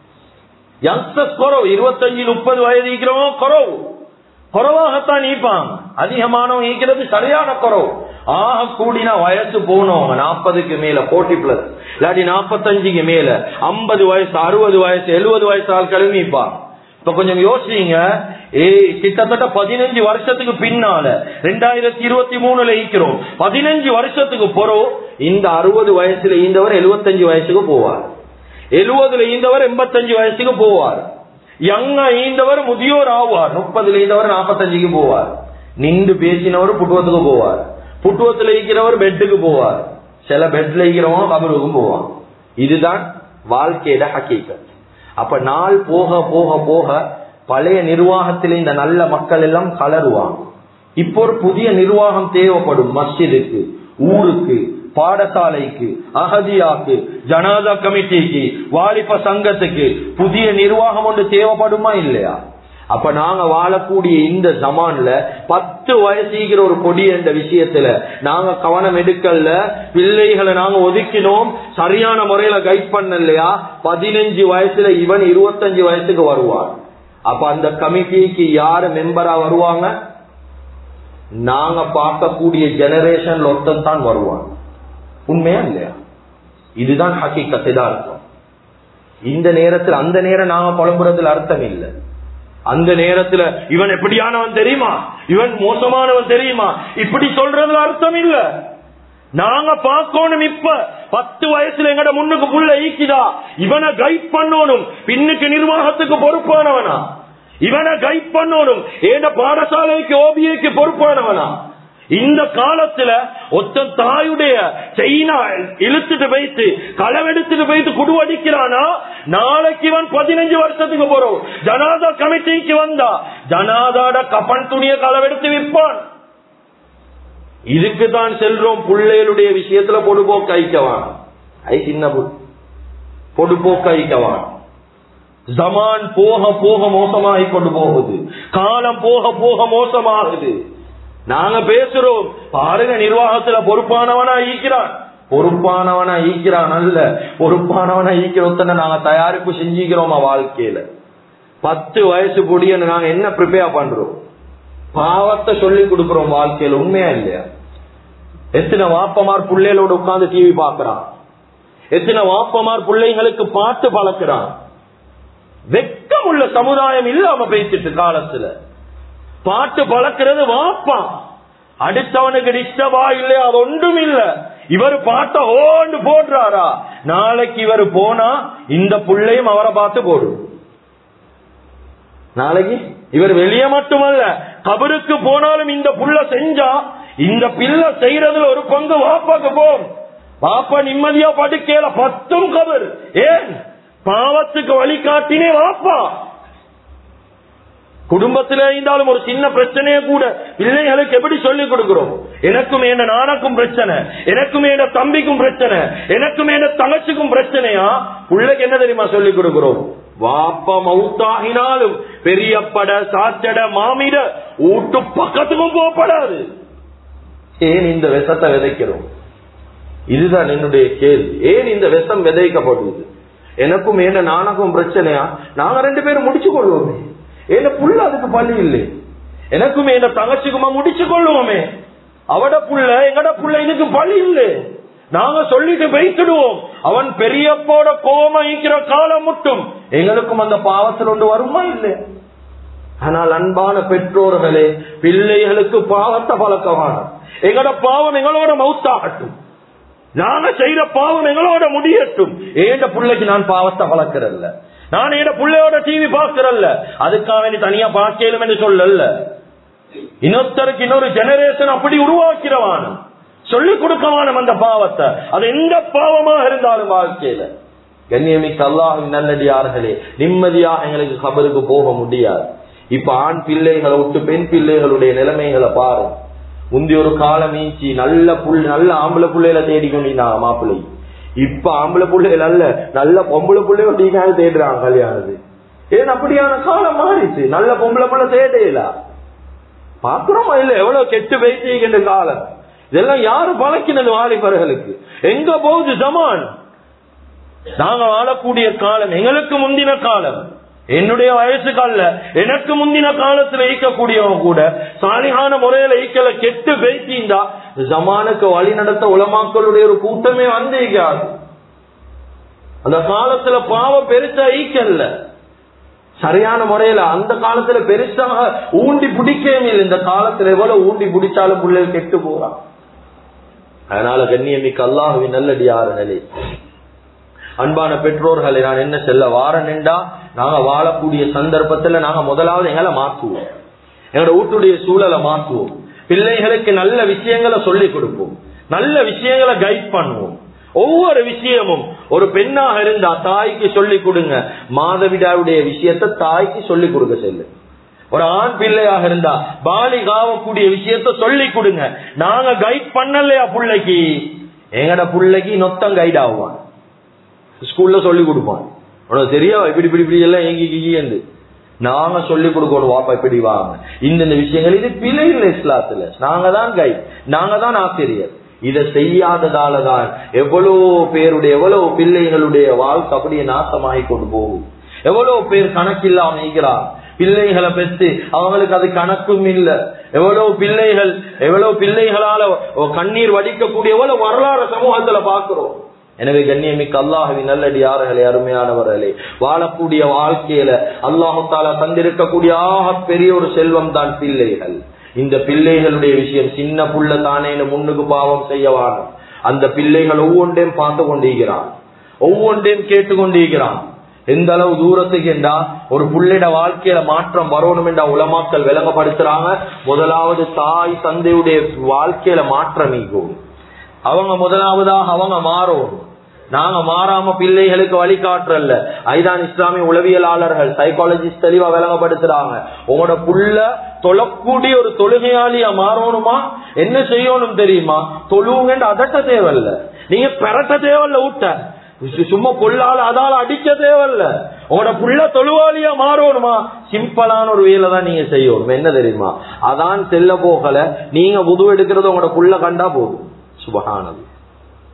[SPEAKER 1] யங்ஸ்டர்ஸ் குறவு இருபத்தஞ்சு முப்பது வயது இருக்கிறவங்க குறவு குறவாகத்தான் ஈப்பாங்க அதிகமானவங்க ஈக்கிறது சரியான குறவு ஆக கூடினா வயசு போனவங்க நாற்பதுக்கு மேல போட்டி பிளஸ் இல்லாட்டி நாற்பத்தஞ்சுக்கு மேல ஐம்பது வயசு அறுபது வயசு எழுபது வயசு ஆட்களும் ஈப்பாங்க இப்ப கொஞ்சம் யோசிங்க ஏய் கிட்டத்தட்ட பதினஞ்சு வருஷத்துக்கு பின்னால ரெண்டாயிரத்தி இருபத்தி மூணுல ஈக்கிறோம் பதினஞ்சு வருஷத்துக்கு போறோம் இந்த அறுபது வயசுல ஈந்தவர் எழுபத்தஞ்சு வயசுக்கு போவார் எழுபதுல ஈந்தவர் எண்பத்தஞ்சு வயசுக்கு போவார் யங்கா ஈந்தவர் முதியோர் ஆவார் முப்பதுல ஈந்தவர் நாற்பத்தஞ்சுக்கு போவார் நின்று பேசினவர் புட்டுவத்துக்கு போவார் புட்டுவத்துல இருக்கிறவர் பெட்டுக்கு போவார் சில பெட்ல இருக்கிறவங்க கபருக்கும் போவான் இதுதான் வாழ்க்கையில ஹக்கீக்கத் அப்ப நாள் போக போக போக பழைய நிர்வாகத்தில் இந்த நல்ல மக்கள் எல்லாம் கலருவாங்க இப்போ ஒரு புதிய நிர்வாகம் தேவைப்படும் மஸ்ஜிதுக்கு ஊருக்கு பாடசாலைக்கு அகதியாக்கு ஜனாதா கமிட்டிக்கு வாலிப சங்கத்துக்கு புதிய நிர்வாகம் ஒன்று தேவைப்படுமா இல்லையா அப்ப நாங்க வாழக்கூடிய இந்த ஜமான்ல பத்து வயசுகிற ஒரு கொடி என்ற விஷயத்துல நாங்க கவனம் எடுக்கல பிள்ளைகளை நாங்க ஒதுக்கினோம் சரியான முறையில கைட் பண்ணலையா பதினஞ்சு வயசுல இவன் இருபத்தஞ்சு வயசுக்கு வருவான் அப்ப அந்த கமிட்டிக்கு யாரு மெம்பரா வருவாங்க நாங்க பார்க்கக்கூடிய ஜெனரேஷன்ல ஒருத்தன் தான் வருவான் உண்மையா இல்லையா இதுதான் ஹக்கீக்கத்தை தான் அர்த்தம் இந்த நேரத்தில் அந்த நேரம் நாங்க புலம்புறதுல அர்த்தம் இல்லை அந்த நேரத்துல இவன் எப்படியானவன் தெரியுமா இவன் மோசமானவன் தெரியுமா இப்படி சொல்றதுல அர்த்தம் இல்ல நாங்க பார்க்கணும் இப்ப பத்து வயசுல எங்கட முன்னுக்கு புள்ள ஈக்கிதா இவனை கைட் பண்ணணும் பின்னுக்கு நிர்வாகத்துக்கு பொறுப்பானவனா இவனை கைட் பண்ணணும் ஏன பாடசாலைக்கு ஓபிஏக்கு பொறுப்பானவனா இந்த காலத்துல ஒத்த தாயுடைய செயினா இழுத்துட்டு போயிட்டு களவெடுத்துட்டு போயிட்டு குடுவடிக்கிறானா நாளைக்கு இவன் பதினஞ்சு வருஷத்துக்கு போறோம் ஜனாதா கமிட்டிக்கு வந்தா ஜனாதாட கப்பன் துணிய களவெடுத்து விற்பான் இதுக்கு தான் செல்றோம் பிள்ளைகளுடைய விஷயத்துல பொடுபோக்கு ஐக்கவான் ஐ சின்ன பொடுபோக்கு ஐக்கவான் ஜமான் போக போக மோசமாகி கொண்டு போகுது காலம் போக போக மோசமாகுது நாங்க பேசுறோம் பாருங்க நிர்வாகத்துல பொறுப்பானவனா ஈக்கிறான் பொறுப்பானவனா ஈக்கிறான் அல்ல பொறுப்பானவனா ஈக்கிறொத்தனை நாங்க தயாரிப்பு செஞ்சுக்கிறோமா வாழ்க்கையில பத்து வயசு பொடியன்னு நாங்க என்ன ப்ரிப்பேர் பண்றோம் பாவத்தை சொல்லி கொடுக்கிறோம் வாழ்க்கையில உண்மையா இல்லையா எத்தனை வாப்பமார் பிள்ளைகளோட உட்கார்ந்து டிவி பாக்குறான் எத்தனை வாப்பமார் பிள்ளைங்களுக்கு பாட்டு பழக்கிறான் வெக்கம் உள்ள சமுதாயம் இல்லாம பேசிட்டு காலத்துல பாட்டு பழக்கிறது வாப்பா அடுத்தவனுக்கு டிஸ்டர்பா இல்லையா அது ஒன்றும் இல்ல இவர் பாட்ட ஓண்டு போடுறாரா நாளைக்கு இவர் போனா இந்த புள்ளையும் அவரை பார்த்து போடும் நாளைக்கு இவர் வெளியே மட்டுமல்ல கபருக்கு போனாலும் இந்த புள்ள செஞ்சா இந்த பிள்ளை செய்யறதுல ஒரு பங்கு வாப்பாக்கு போகும் வாப்பா நிம்மதியா படுக்கையில பத்தும் கபர் ஏன் பாவத்துக்கு வழிகாட்டினே வாப்பா குடும்பத்திலே இருந்தாலும் ஒரு சின்ன பிரச்சனையே கூட பிள்ளைகளுக்கு எப்படி சொல்லிக் கொடுக்கிறோம் எனக்கும் என்ன நானக்கும் பிரச்சனை எனக்கும் என்ன தம்பிக்கும் பிரச்சனை எனக்கும் என்ன தங்கச்சிக்கும் பிரச்சனையா பிள்ளைக்கு என்ன தெரியுமா சொல்லிக் கொடுக்கிறோம் வாப்ப மவுத்தாகினாலும் பெரியப்பட சாச்சட மாமிட ஊட்டு பக்கத்துக்கும் போகப்படாது ஏன் இந்த விஷத்தை விதைக்கிறோம் இதுதான் என்னுடைய கேள்வி ஏன் இந்த விஷம் விதைக்கப்படுது எனக்கும் என்ன நானக்கும் பிரச்சனையா நாங்க ரெண்டு பேரும் முடிச்சு கொள்வோமே என்ன புள்ள அதுக்கு பள்ளி இல்லை எனக்கும் என்ன தங்கச்சிக்குமா முடிச்சு கொள்வோமே அவட புள்ள எங்கட புள்ள இதுக்கு பள்ளி இல்லை நாங்க சொல்லிட்டு வைத்துடுவோம் அவன் பெரியப்போட கோமிக்கிற காலம் மட்டும் எங்களுக்கும் அந்த பாவத்தில் ஒன்று வருமா இல்லை ஆனால் அன்பான பெற்றோர்களே பிள்ளைகளுக்கு பாவத்தை பழக்கமான எங்களோட பாவம் எங்களோட மவுத்தாகட்டும் நாங்க செய்யற பாவம் எங்களோட முடியட்டும் ஏண்ட பிள்ளைக்கு நான் பாவத்தை வளர்க்கிறல்ல நான் என் பிள்ளையோட டிவி பாக்குறல்ல அதுக்காக வேண்டி தனியா பார்க்கலும் என்று சொல்லல இன்னொருத்தருக்கு இன்னொரு ஜெனரேஷன் அப்படி உருவாக்கிறவான சொல்லிக் கொடுக்கவான அந்த பாவத்தை அது எந்த பாவமாக இருந்தாலும் வாழ்க்கையில கண்ணியமிக்க அல்லாஹின் நல்லடியார்களே நிம்மதியாக எங்களுக்கு கபருக்கு போக முடியாது இப்ப ஆண் பிள்ளைகளை விட்டு பெண் பிள்ளைகளுடைய நிலைமைகளை பாருங்க முந்தி ஒரு காலம் மீச்சி நல்ல புல் நல்ல ஆம்பளை புள்ளையில தேடிக்கொண்டிருந்தாங்க மாப்பிள்ளை இப்ப ஆம்பளை புள்ளைகள் அல்ல நல்ல பொம்பளை புள்ளைய தேடுறாங்க கல்யாணது ஏன் அப்படியான காலம் மாறிச்சு நல்ல பொம்பளை புள்ள தேடையில பாக்குறோமா இல்ல எவ்வளவு கெட்டு வைத்திருக்கின்ற காலம் இதெல்லாம் யாரு பழக்கினது வாலிபர்களுக்கு எங்க போகுது ஜமான் நாங்க வாழக்கூடிய காலம் எங்களுக்கு முந்தின காலம் என்னுடைய வயசுக்கு அல்ல எனக்கு முந்தின காலத்துல ஈக்கக்கூடியவங்க கூட சாலிகான முறையில ஈக்கல கெட்டு பேசிந்தா ஜமானுக்கு வழி நடத்த உலமாக்களுடைய ஒரு கூட்டமே வந்திருக்காது அந்த காலத்துல பாவம் பெருசா ஈக்கல்ல சரியான முறையில அந்த காலத்துல பெருசாக ஊண்டி பிடிக்கவே இல்லை இந்த காலத்துல எவ்வளவு ஊண்டி பிடிச்சாலும் பிள்ளைகள் கெட்டு போறான் அதனால கண்ணியமிக்க அல்லாஹுவின் நல்லடியார நிலை அன்பான பெற்றோர்களை நான் என்ன செல்ல வாரனேண்டா நாங்க வாழக்கூடிய சந்தர்ப்பத்துல நாங்க முதலாவது எங்களை மாற்றுவோம் எங்களோட வீட்டுடைய சூழலை மாற்றுவோம் பிள்ளைகளுக்கு நல்ல விஷயங்களை சொல்லிக் கொடுப்போம் நல்ல விஷயங்களை கைட் பண்ணுவோம் ஒவ்வொரு விஷயமும் ஒரு பெண்ணாக இருந்தா தாய்க்கு சொல்லிக் கொடுங்க மாதவிடாவுடைய விஷயத்த தாய்க்கு சொல்லிக் கொடுக்க செல்லு ஒரு ஆண் பிள்ளையாக இருந்தா பாலிகாவக்கூடிய விஷயத்த சொல்லிக் கொடுங்க நாங்க கைட் பண்ணலையா பிள்ளைக்கு எங்கட பிள்ளைக்கு நொத்தம் கைட் ஆகுவான் ஸ்கூல்ல சொல்லி கொடுப்பான் உனக்கு தெரியா இப்படி இப்படி இப்படி எல்லாம் ஏங்கி கிங்கி நாங்க சொல்லி கொடுக்கணும் வாப்பா இப்படி வாங்க இந்த இந்த விஷயங்கள் இது பிழை இல்லை இஸ்லாத்துல நாங்க தான் கைட் நாங்க தான் ஆசிரியர் இதை செய்யாததால தான் எவ்வளவு பேருடைய எவ்வளவு பிள்ளைகளுடைய வாழ்க்கை அப்படியே நாசமாகி கொண்டு போகும் எவ்வளவு பேர் கணக்கில்லாம இருக்கிறார் பிள்ளைகளை பெற்று அவங்களுக்கு அது கணக்கும் இல்ல எவ்வளவு பிள்ளைகள் எவ்வளவு பிள்ளைகளால கண்ணீர் வடிக்கக்கூடிய எவ்வளவு வரலாறு சமூகத்துல பாக்குறோம் எனவே கண்ணியமிக்க அல்லாஹுவின் நல்லடியார்களே அருமையானவர்களே வாழக்கூடிய வாழ்க்கையில அல்லாஹு தாலா தந்திருக்கக்கூடிய ஆக பெரிய ஒரு செல்வம் தான் பிள்ளைகள் இந்த பிள்ளைகளுடைய விஷயம் சின்ன புள்ள தானே முன்னுக்கு பாவம் செய்யவான அந்த பிள்ளைகள் ஒவ்வொன்றையும் பார்த்து கொண்டிருக்கிறான் ஒவ்வொன்றையும் கேட்டுக்கொண்டிருக்கிறான் எந்த அளவு தூரத்துக்கு என்றா ஒரு புள்ளிட வாழ்க்கையில மாற்றம் வரணும் என்றா உலமாக்கள் விளங்கப்படுத்துறாங்க முதலாவது தாய் தந்தையுடைய வாழ்க்கையில மாற்றம் நீக்கும் அவங்க முதலாவதாக அவங்க மாறும் நாங்க மாறாம பிள்ளைகளுக்கு வழிகாட்டுறல்ல ஐதான் இஸ்லாமிய உளவியலாளர்கள் சைக்காலஜிஸ்ட் தெளிவா விளங்கப்படுத்துறாங்க உங்களோட புள்ள தொழக்கூடிய ஒரு தொழுகையாளியா மாறணுமா என்ன செய்யணும் தெரியுமா தொழுவுங்கன்னு அதட்ட தேவையில்ல நீங்க பெறட்ட தேவையில்ல ஊட்ட சும்மா கொள்ளால அதால அடிக்க தேவையில்ல உங்களோட புள்ள தொழுவாளியா மாறணுமா சிம்பிளான ஒரு வேலை தான் நீங்க செய்யணும் என்ன தெரியுமா அதான் செல்ல போகல நீங்க உது எடுக்கிறது உங்களோட புள்ள கண்டா போதும் சுபகானது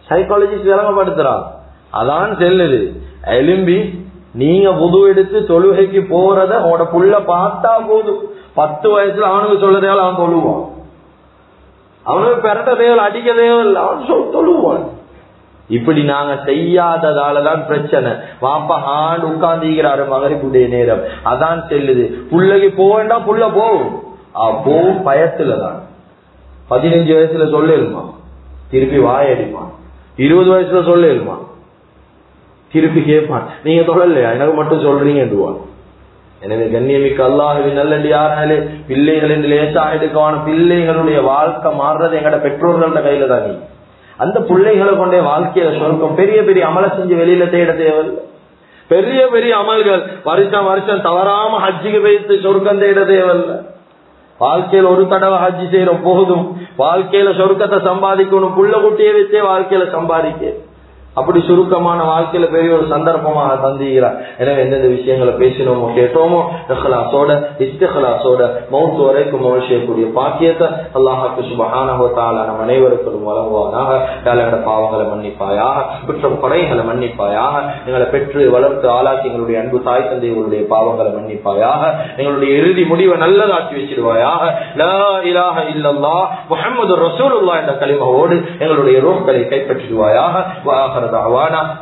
[SPEAKER 1] சைக்காலஜிஸ்ட் விளங்கப்படுத்துறான் அதான் செல்லுது எலும்பி நீங்க புது எடுத்து தொழுகைக்கு போறத உங்களோட புள்ள பார்த்தா போதும் பத்து வயசுல அவனுக்கு சொல்ல தேவை அவன் தொழுவான் அவனுக்கு பெரட்ட தேவை அடிக்க தேவையில்லை அவன் சொல் தொழுவான் இப்படி நாங்க செய்யாததாலதான் பிரச்சனை வாப்பா ஆண்டு உட்கார்ந்துக்கிறாரு மகரிப்புடைய நேரம் அதான் செல்லுது புள்ளைக்கு போவேண்டா புள்ள போகும் போவும் பயத்துலதான் பதினஞ்சு வயசுல சொல்லிடுமா திருப்பி வாயடிப்பான் இருபது வயசுல சொல்லிடுமா திருப்பி கேட்பான் நீங்க சொல்லலையா எனக்கு மட்டும் சொல்றீங்கன்றுவான் எனவே கண்ணியமிக்க அல்லாஹுவின் நல்லடி யாராலே பிள்ளைகள் என்று லேசாக எடுக்கவான பிள்ளைகளுடைய வாழ்க்கை மாறுறது எங்கட பெற்றோர்களோட கையில தான் நீ அந்த பிள்ளைகளை கொண்டே வாழ்க்கையில சொர்க்கம் பெரிய பெரிய அமலை செஞ்சு வெளியில தேட தேவையில்லை பெரிய பெரிய அமல்கள் வருஷம் வருஷம் தவறாம ஹஜ்ஜிக்கு வைத்து சொர்க்கம் தேட தேவையில்லை வாழ்க்கையில ஒரு தடவை ஹஜ்ஜி செய்யறோம் போதும் வாழ்க்கையில சொர்க்கத்தை சம்பாதிக்கணும் புள்ள குட்டியை வச்சே வாழ்க்கையில சம்பாதிக்க அப்படி சுருக்கமான வாழ்க்கையில பெரிய ஒரு சந்தர்ப்பமாக தந்துகிறார் எனவே எந்தெந்த விஷயங்களை பேசினோமோ கேட்டோமோ இஹ்லாசோட இஸ்திஹலாசோட மௌத்து வரைக்கும் செய்யக்கூடிய பாக்கியத்தை அல்லாஹாக்கு சுபஹானஹால நம் அனைவருக்கும் வழங்குவானாக எங்களோட பாவங்களை மன்னிப்பாயாக குற்றம் குறைகளை மன்னிப்பாயாக எங்களை பெற்று வளர்த்து ஆளாக்கி எங்களுடைய அன்பு தாய் தந்தைகளுடைய பாவங்களை மன்னிப்பாயாக எங்களுடைய இறுதி முடிவை நல்லதாக்கி வச்சிருவாயாக லா இலாஹ இல்லல்லா முஹம்மது ரசூலுல்லாஹ் என்ற கலிமாவோடு எங்களுடைய ரோஹ்களை கைப்பற்றிடுவாயாக வாஹர دعوانا